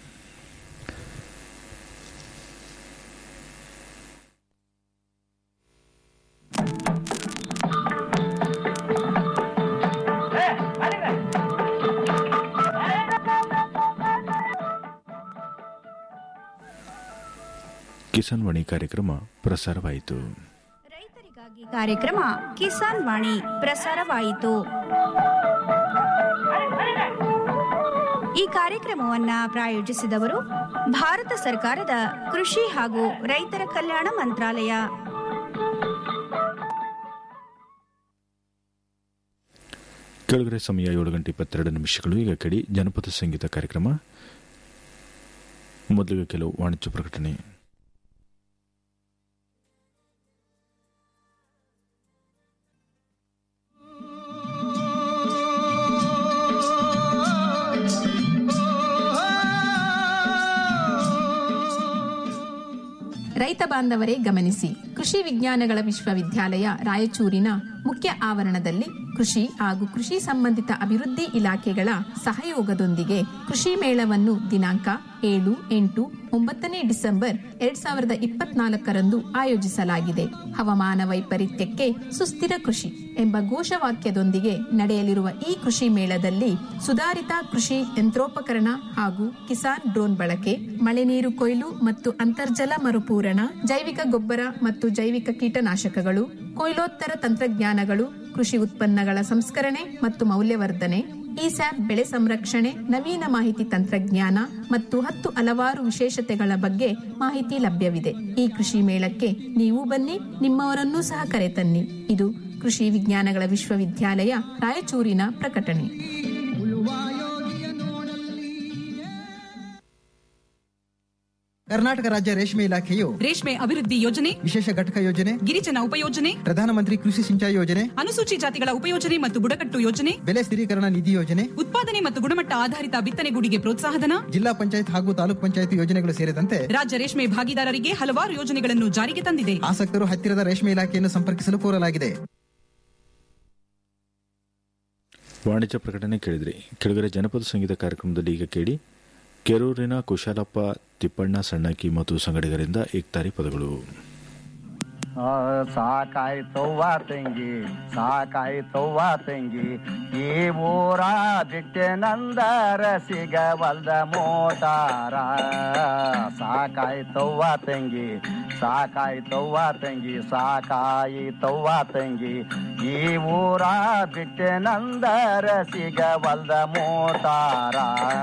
ಕಿಸಾನ್ ವಾಣಿ ಕಾರ್ಯಕ್ರಮ ಪ್ರಸಾರವಾಯಿತು ಈ ಕಾರ್ಯಕ್ರಮ ಕಿಸಾನ್ ವಾಣಿ ಪ್ರಸಾರವಾಯಿತು ಈ ಕಾರ್ಯಕ್ರಮವನ್ನ ಪ್ರಾಯೋಜಿಸಿದವರು ಭಾರತ ಸರ್ಕಾರದ ಕೃಷಿ ಹಾಗೂ ರೈತರ ಕಲ್ಯಾಣ ಮಂತ್ರಾಲಯ ಕೆಳಗಡೆ ಸಮಯ ಏಳು ಗಂಟೆ ಇಪ್ಪತ್ತೆರಡು ನಿಮಿಷಗಳು ಈಗ ಕಡಿ ಜನಪದ ಸಂಗೀತ ಕಾರ್ಯಕ್ರಮ ಮೊದಲಿಗೆ ಕೆಲವು ವಾಣಿಜ್ಯ ಪ್ರಕಟಣೆ ರೈತ ಬಾಂಧವರೇ ಗಮನಿಸಿ ಕೃಷಿ ವಿಜ್ಞಾನಗಳ ವಿಶ್ವವಿದ್ಯಾಲಯ ರಾಯಚೂರಿನ ಮುಖ್ಯ ಆವರಣದಲ್ಲಿ ಕೃಷಿ ಹಾಗೂ ಕೃಷಿ ಸಂಬಂಧಿತ ಅಭಿವೃದ್ಧಿ ಇಲಾಖೆಗಳ ಸಹಯೋಗದೊಂದಿಗೆ ಕೃಷಿ ಮೇಳವನ್ನು ದಿನಾಂಕ ಏಳು ಎಂಟು ಒಂಬತ್ತನೇ ಡಿಸೆಂಬರ್ ಎರಡ್ ಸಾವಿರದ ಇಪ್ಪತ್ನಾಲ್ಕರಂದು ಆಯೋಜಿಸಲಾಗಿದೆ ಹವಾಮಾನ ವೈಪರೀತ್ಯಕ್ಕೆ ಸುಸ್ಥಿರ ಕೃಷಿ ಎಂಬ ಘೋಷವಾಕ್ಯದೊಂದಿಗೆ ನಡೆಯಲಿರುವ ಈ ಕೃಷಿ ಮೇಳದಲ್ಲಿ ಸುಧಾರಿತ ಕೃಷಿ ಯಂತ್ರೋಪಕರಣ ಹಾಗೂ ಕಿಸಾನ್ ಡ್ರೋನ್ ಬಳಕೆ ಮಳೆ ನೀರು ಕೊಯ್ಲು ಮತ್ತು ಅಂತರ್ಜಲ ಮರುಪೂರಣ ಜೈವಿಕ ಗೊಬ್ಬರ ಮತ್ತು ಜೈವಿಕ ಕೀಟನಾಶಕಗಳು ಕೊಯ್ಲೋತ್ತರ ತಂತ್ರಜ್ಞಾನಗಳು ಕೃಷಿ ಉತ್ಪನ್ನಗಳ ಸಂಸ್ಕರಣೆ ಮತ್ತು ಮೌಲ್ಯವರ್ಧನೆ ಇಸ್ಯಾಪ್ ಬೆಳೆ ಸಂರಕ್ಷಣೆ ನವೀನ ಮಾಹಿತಿ ತಂತ್ರಜ್ಞಾನ ಮತ್ತು ಹತ್ತು ಹಲವಾರು ವಿಶೇಷತೆಗಳ ಬಗ್ಗೆ ಮಾಹಿತಿ ಲಭ್ಯವಿದೆ ಈ ಕೃಷಿ ಮೇಳಕ್ಕೆ ನೀವು ಬನ್ನಿ ನಿಮ್ಮವರನ್ನೂ ಸಹ ಕರೆತನ್ನಿ ಇದು ಕೃಷಿ ವಿಜ್ಞಾನಗಳ ವಿಶ್ವವಿದ್ಯಾಲಯ ರಾಯಚೂರಿನ ಪ್ರಕಟಣೆ ಕರ್ನಾಟಕ ರಾಜ್ಯ ರೇಷ್ಮೆ ಇಲಾಖೆಯು ರೇಷ್ಮೆ ಅಭಿವೃದ್ಧಿ ಯೋಜನೆ ವಿಶೇಷ ಘಟಕ ಯೋಜನೆ ಗಿರಿಜನ ಉಪಯೋಜನೆ ಪ್ರಧಾನಮಂತ್ರಿ ಕೃಷಿ ಸಿಂಚಾಯಿ ಯೋಜನೆ ಅನುಸೂಚಿ ಜಾತಿಗಳ ಉಪಯೋಜನೆ ಮತ್ತು ಬುಡಕಟ್ಟು ಯೋಜನೆ ಬೆಲೆ ಸ್ಥಿರೀಕರಣ ನಿಧಿ ಯೋಜನೆ ಉತ್ಪಾದನೆ ಮತ್ತು ಗುಣಮಟ್ಟ ಆಧಾರಿತ ಬಿತ್ತನೆಗೂಡಿಗೆ ಪ್ರೋತ್ಸಾಹಧನ ಜಿಲ್ಲಾ ಪಂಚಾಯತ್ ಹಾಗೂ ತಾಲೂಕ್ ಪಂಚಾಯತ್ ಯೋಜನೆಗಳು ಸೇರಿದಂತೆ ರಾಜ್ಯ ರೇಷ್ಮೆ ಭಾಗಿದಾರರಿಗೆ ಹಲವಾರು ಯೋಜನೆಗಳನ್ನು ಜಾರಿಗೆ ತಂದಿದೆ ಆಸಕ್ತರು ಹತ್ತಿರದ ರೇಷ್ಮೆ ಇಲಾಖೆಯನ್ನು ಸಂಪರ್ಕಿಸಲು ಕೋರಲಾಗಿದೆ ವಾಣಿಜ್ಯ ಪ್ರಕಟಣೆ ಕೇಳಿದ್ರಿ ಕೆಳಗರೆ ಜನಪದ ಸಂಗೀತ ಕಾರ್ಯಕ್ರಮದಲ್ಲಿ ಈಗ ಕೇಳಿ ಕೆರೂರಿನ ಕುಶಾಲಪ್ಪ ತಿಪ್ಪಣ್ಣ ಸಣ್ಣಕ್ಕಿ ಮತ್ತು ಸಂಗಡಿಗರಿಂದ ಏಕ್ತಾರಿ ಪದಗಳು ಸಾಕಾಯ್ತವ್ವ ತಂಗಿ ಸಾಕಾಯ್ತವ್ವ ತಂಗಿ ಈ ಊರ ಬಿಟ್ಟೆ ನಂದರ ಸಿಗವಲ್ದ ಮೋಟಾರ ಸಾಕಾಯ್ತವ್ವ ತಂಗಿ ಸಾಕಾಯ್ತವ್ವ ತಂಗಿ ಸಾಕಾಯಿತವ್ವ ತಂಗಿ ಈ ಊರ ಬಿಟ್ಟೆ ನಂದರ ಸಿಗವಲ್ದ ಮೋಟಾರ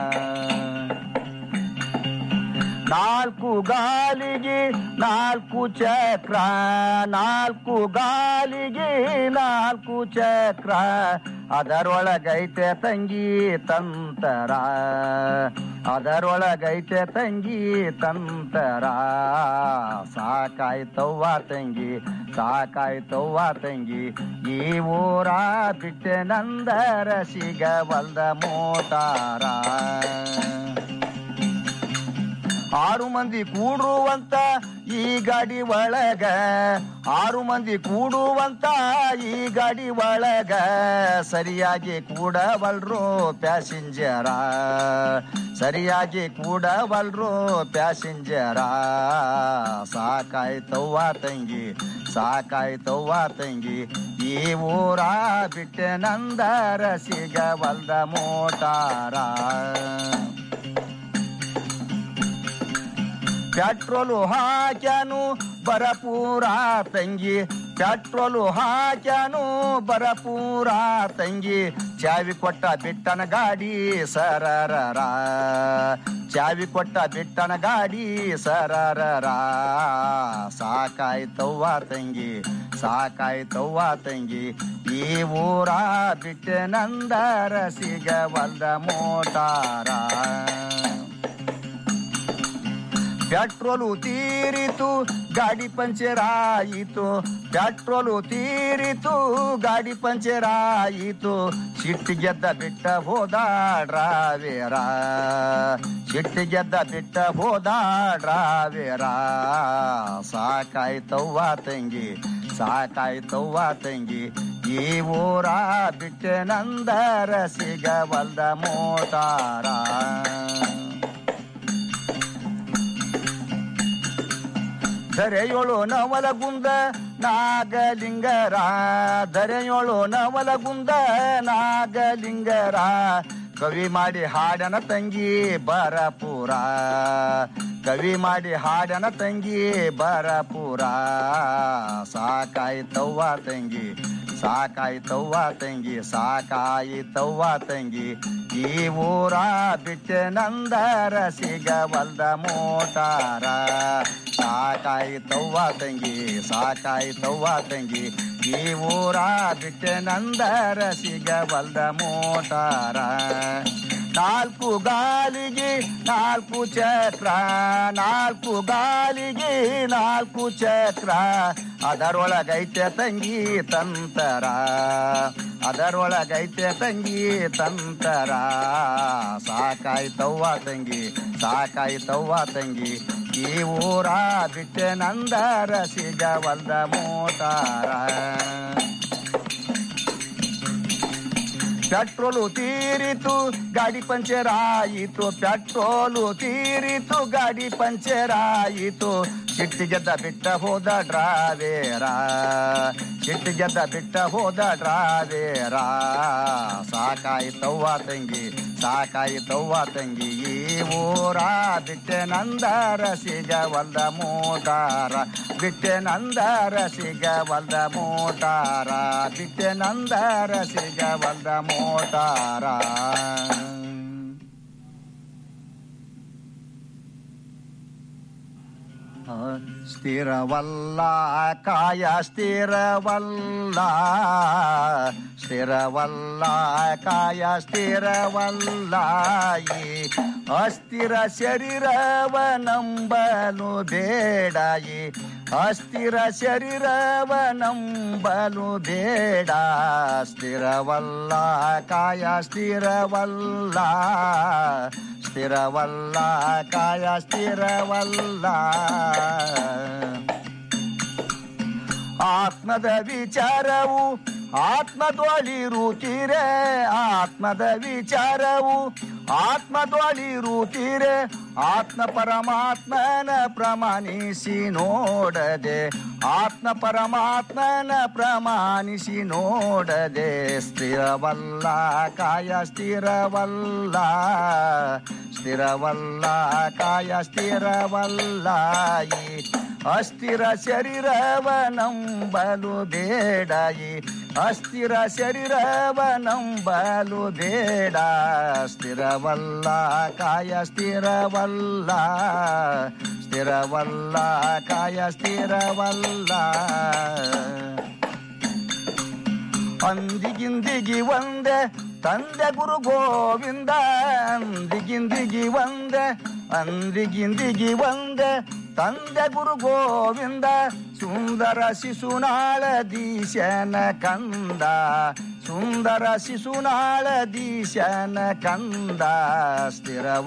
ನಾಲ್ಕು ಗಾಲಿಗೆ ನಾಲ್ಕು ಚಕ್ರ ನಾಲ್ಕು ಗಾಲಿಗೆ ನಾಲ್ಕು ಚಕ್ರ ಅದರೊಳಗೈತೆ ತಂಗಿ ತಂತರ ಅದರೊಳಗೈತೆ ತಂಗಿ ತಂತರ ಸಾಕಾಯ್ತವ್ವ ತಂಗಿ ಸಾಕಾಯ್ತವ್ವ ತಂಗಿ ಈ ಊರ ಬಿಟ್ಟೆ ನಂದರ ಸಿಗವಲ್ದ ಮೋಟಾರ ಆರು ಮಂದಿ ಕೂಡುವಂತ ಈ ಗಾಡಿ ಒಳಗ ಆರು ಮಂದಿ ಕೂಡುವಂತ ಈ ಗಾಡಿ ಒಳಗ ಸರಿಯಾಗಿ ಕೂಡವಲ್ರು ಪ್ಯಾಸೆಂಜರ ಸರಿಯಾಗಿ ಕೂಡವಲ್ರು ಪ್ಯಾಸೆಂಜರ ಸಾಕಾಯ್ತವ್ವ ತಂಗಿ ಸಾಕಾಯ್ತವ್ವ ತಂಗಿ ಈ ಊರ ಬಿಟ್ಟೆ ನಂದರ ಸಿಗವಲ್ದ ಮೋಟಾರ ಪೆಟ್ರೋಲು ಹಾಕ್ಯಾನು ಬರಪೂರ ತಂಗಿ ಪೆಟ್ರೋಲು ಹಾಕ್ಯಾನು ಬರಪೂರ ತಂಗಿ ಚಾವಿ ಕೊಟ್ಟ ಬಿಟ್ಟನ ಗಾಡಿ ಸರರರ ಚಾವಿ ಕೊಟ್ಟ ಬಿಟ್ಟನ ಗಾಡಿ ಸರರರ ಸಾಕಾಯ್ತವ್ವ ತಂಗಿ ಸಾಕಾಯ್ತವ್ವ ತಂಗಿ ಈ ಊರ ಬಿಟ್ಟೆ ನಂದರ ಸಿಗವಲ್ದ ಮೋಟಾರ ಪೆಟ್ರೋಲು ತೀರಿತು ಗಾಡಿ ಪಂಚರ್ ಆಯಿತು ಪೆಟ್ರೋಲು ತೀರಿತು ಗಾಡಿ ಪಂಚರ್ ಆಯಿತು ಸಿಟ್ಟು ಗೆದ್ದ ಬಿಟ್ಟ ಹೋದ ಡ್ರಾವೇರ ಸಿಟ್ಟು ಗೆದ್ದ ಬಿಟ್ಟ ಹೋದ ಡ್ರಾವೇರ ಸಾಕಾಯ್ತವ್ವ ತಂಗಿ ಸಾಕಾಯ್ತವ್ವ ತಂಗಿ ಈ ಊರ ಬಿಟ್ಟೆ ನಂದರ ಸಿಗವಲ್ದ ಮೋಟಾರ ಧರೆಯೋಳು ನವಲಗುಂದ ನಾಗಲಿಂಗರ ಧರೆಯೋಳು ನವಲಗುಂದ ನಾಗಲಿಂಗರ ಕವಿ ಮಾಡಿ ಹಾಡನ ತಂಗಿ ಬರಪುರ ಕವಿ ಮಾಡಿ ಹಾಡನ ತಂಗಿ ಬರಪುರ ಸಾಕಾಯ್ತವ್ವ ತಂಗಿ ಸಾಕಾಯ್ತವ್ವ ತಂಗಿ ಸಾಕಾಯಿತವ್ವ ತಂಗಿ ಈ ಊರ ಬಿಟ್ಟೆ ನಂದರ ಸಿಗವಲ್ದ ಮೋಟಾರ ಸಾಕಾಯ್ತವ್ವ ತಂಗಿ ಸಾಕಾಯ್ತವ್ವ ತಂಗಿ ಈ ಊರ ಬಿಟ್ಟೆ ನಂದರ ಸಿಗವಲ್ದ ಮೋಟಾರ ನಾಲ್ಕು ಗಾಲಿಗೆ ನಾಲ್ಕು ಚಕ್ರ ನಾಲ್ಕು ಗಾಲಿಗೆ ನಾಲ್ಕು ಚಕ್ರ ಅದರೊಳಗೈತೆ ತಂಗಿ ತಂತರ ಅದರೊಳಗೈತೆ ತಂಗಿ ತಂತರ ಸಾಕಾಯ್ತವ್ವ ತಂಗಿ ಸಾಕಾಯ್ತವ್ವ ತಂಗಿ ಈ ಊರ ಬಿಟ್ಟೆ ನಂದರ ಸಿಗವಲ್ದ ಮೋಟಾರ ಪೆಟ್ರೋಲು ತೀರಿತು ಗಾಡಿ ಪಂಚರ್ ಆಯಿತು ಪೆಟ್ರೋಲು ತೀರಿತು ಗಾಡಿ ಪಂಚರ್ ಆಯಿತು ಸಿಟ್ಟಿಗೆದ್ದ ಬಿಟ್ಟ ಹೋದ ಡ್ರಾವೇರ ಸಿಟ್ಟಿಗೆದ್ದ ಬಿಟ್ಟ ಹೋದ ಡ್ರಾವೇರ ಸಾಕಾಯ್ತವ್ವ ತಂಗಿ ಸಾಕಾಯ್ತವ್ವ ತಂಗಿ ಈ ಊರ ಬಿಟ್ಟೆ ನಂದರ ಸಿಗವಲ್ದ ಮೋಟಾರ ಬಿಟ್ಟೆ ನಂದರ ಸಿಗವಲ್ದ ಮೋಟಾರ ಬಿಟ್ಟೆ ನಂದರ ಸಿಗವಲ್ದ ಮೋಟಾರ ಸ್ಥಿರವಲ್ಲ ಕಾಯ ಸ್ಥಿರವಲ್ಲ ಸ್ಥಿರವಲ್ಲ ಕಾಯ ಸ್ಥಿರವಲ್ಲ ಈ ಅಸ್ಥಿರ ಶರೀರವ ನಂಬಲು ಬೇಡಾಯಿ ಅಸ್ಥಿರ ಶರೀರವ ನಂಬಲು ಬೇಡ ಸ್ಥಿರವಲ್ಲ ಕಾಯ ಸ್ಥಿರವಲ್ಲ ಸ್ಥಿರವಲ್ಲ ಕಾಯ ಸ್ಥಿರವಲ್ಲ ಆತ್ಮದ ವಿಚಾರವು ಆತ್ಮದೊಳಿರುತ್ತೀರೆ ಆತ್ಮದ ವಿಚಾರವು ಆತ್ಮದೊಳಿರುತ್ತೀರೆ ಆತ್ಮ ಪರಮಾತ್ಮನ ಪ್ರಮಾಣಿಸಿ ನೋಡದೆ ಆತ್ಮ ಪರಮಾತ್ಮನ ಪ್ರಮಾಣಿಸಿ ನೋಡದೆ ಸ್ಥಿರವಲ್ಲ ಕಾಯ ಸ್ಥಿರವಲ್ಲ ಸ್ಥಿರವಲ್ಲ ಕಾಯ ಸ್ಥಿರವಲ್ಲ ಈ ಅಸ್ಥಿರ ಶರೀರವ ನಂಬಲು ಬೇಡಾಯಿ ಅಸ್ಥಿರ ಶರೀರವ ನಂಬಲು ಬೇಡ ಸ್ಥಿರವಲ್ಲ ಕಾಯ ಸ್ಥಿರವಲ್ಲ ಸ್ಥಿರವಲ್ಲ ಕಾಯ ಸ್ಥಿರವಲ್ಲ ಅಂದಿಗಿಂದಿಗಿ ಒಂದೆ ತಂದೆ ಗುರು ಗೋವಿಂದ ಅಂದಿಗಿಂದಿಗಿ ಒಂದೆ ಅಂದಿಗಿಂದಿಗಿ ಒಂದೆ ತಂದೆ ಗುರು ಗೋವಿಂದ ಸುಂದರ ಶಿಶುನಾಳ ದೀಶನ ಕಂದ ಸುಂದರ ಶಿಶುನಾಳ ದೀಶನ ಕಂದ ಸ್ಥಿರ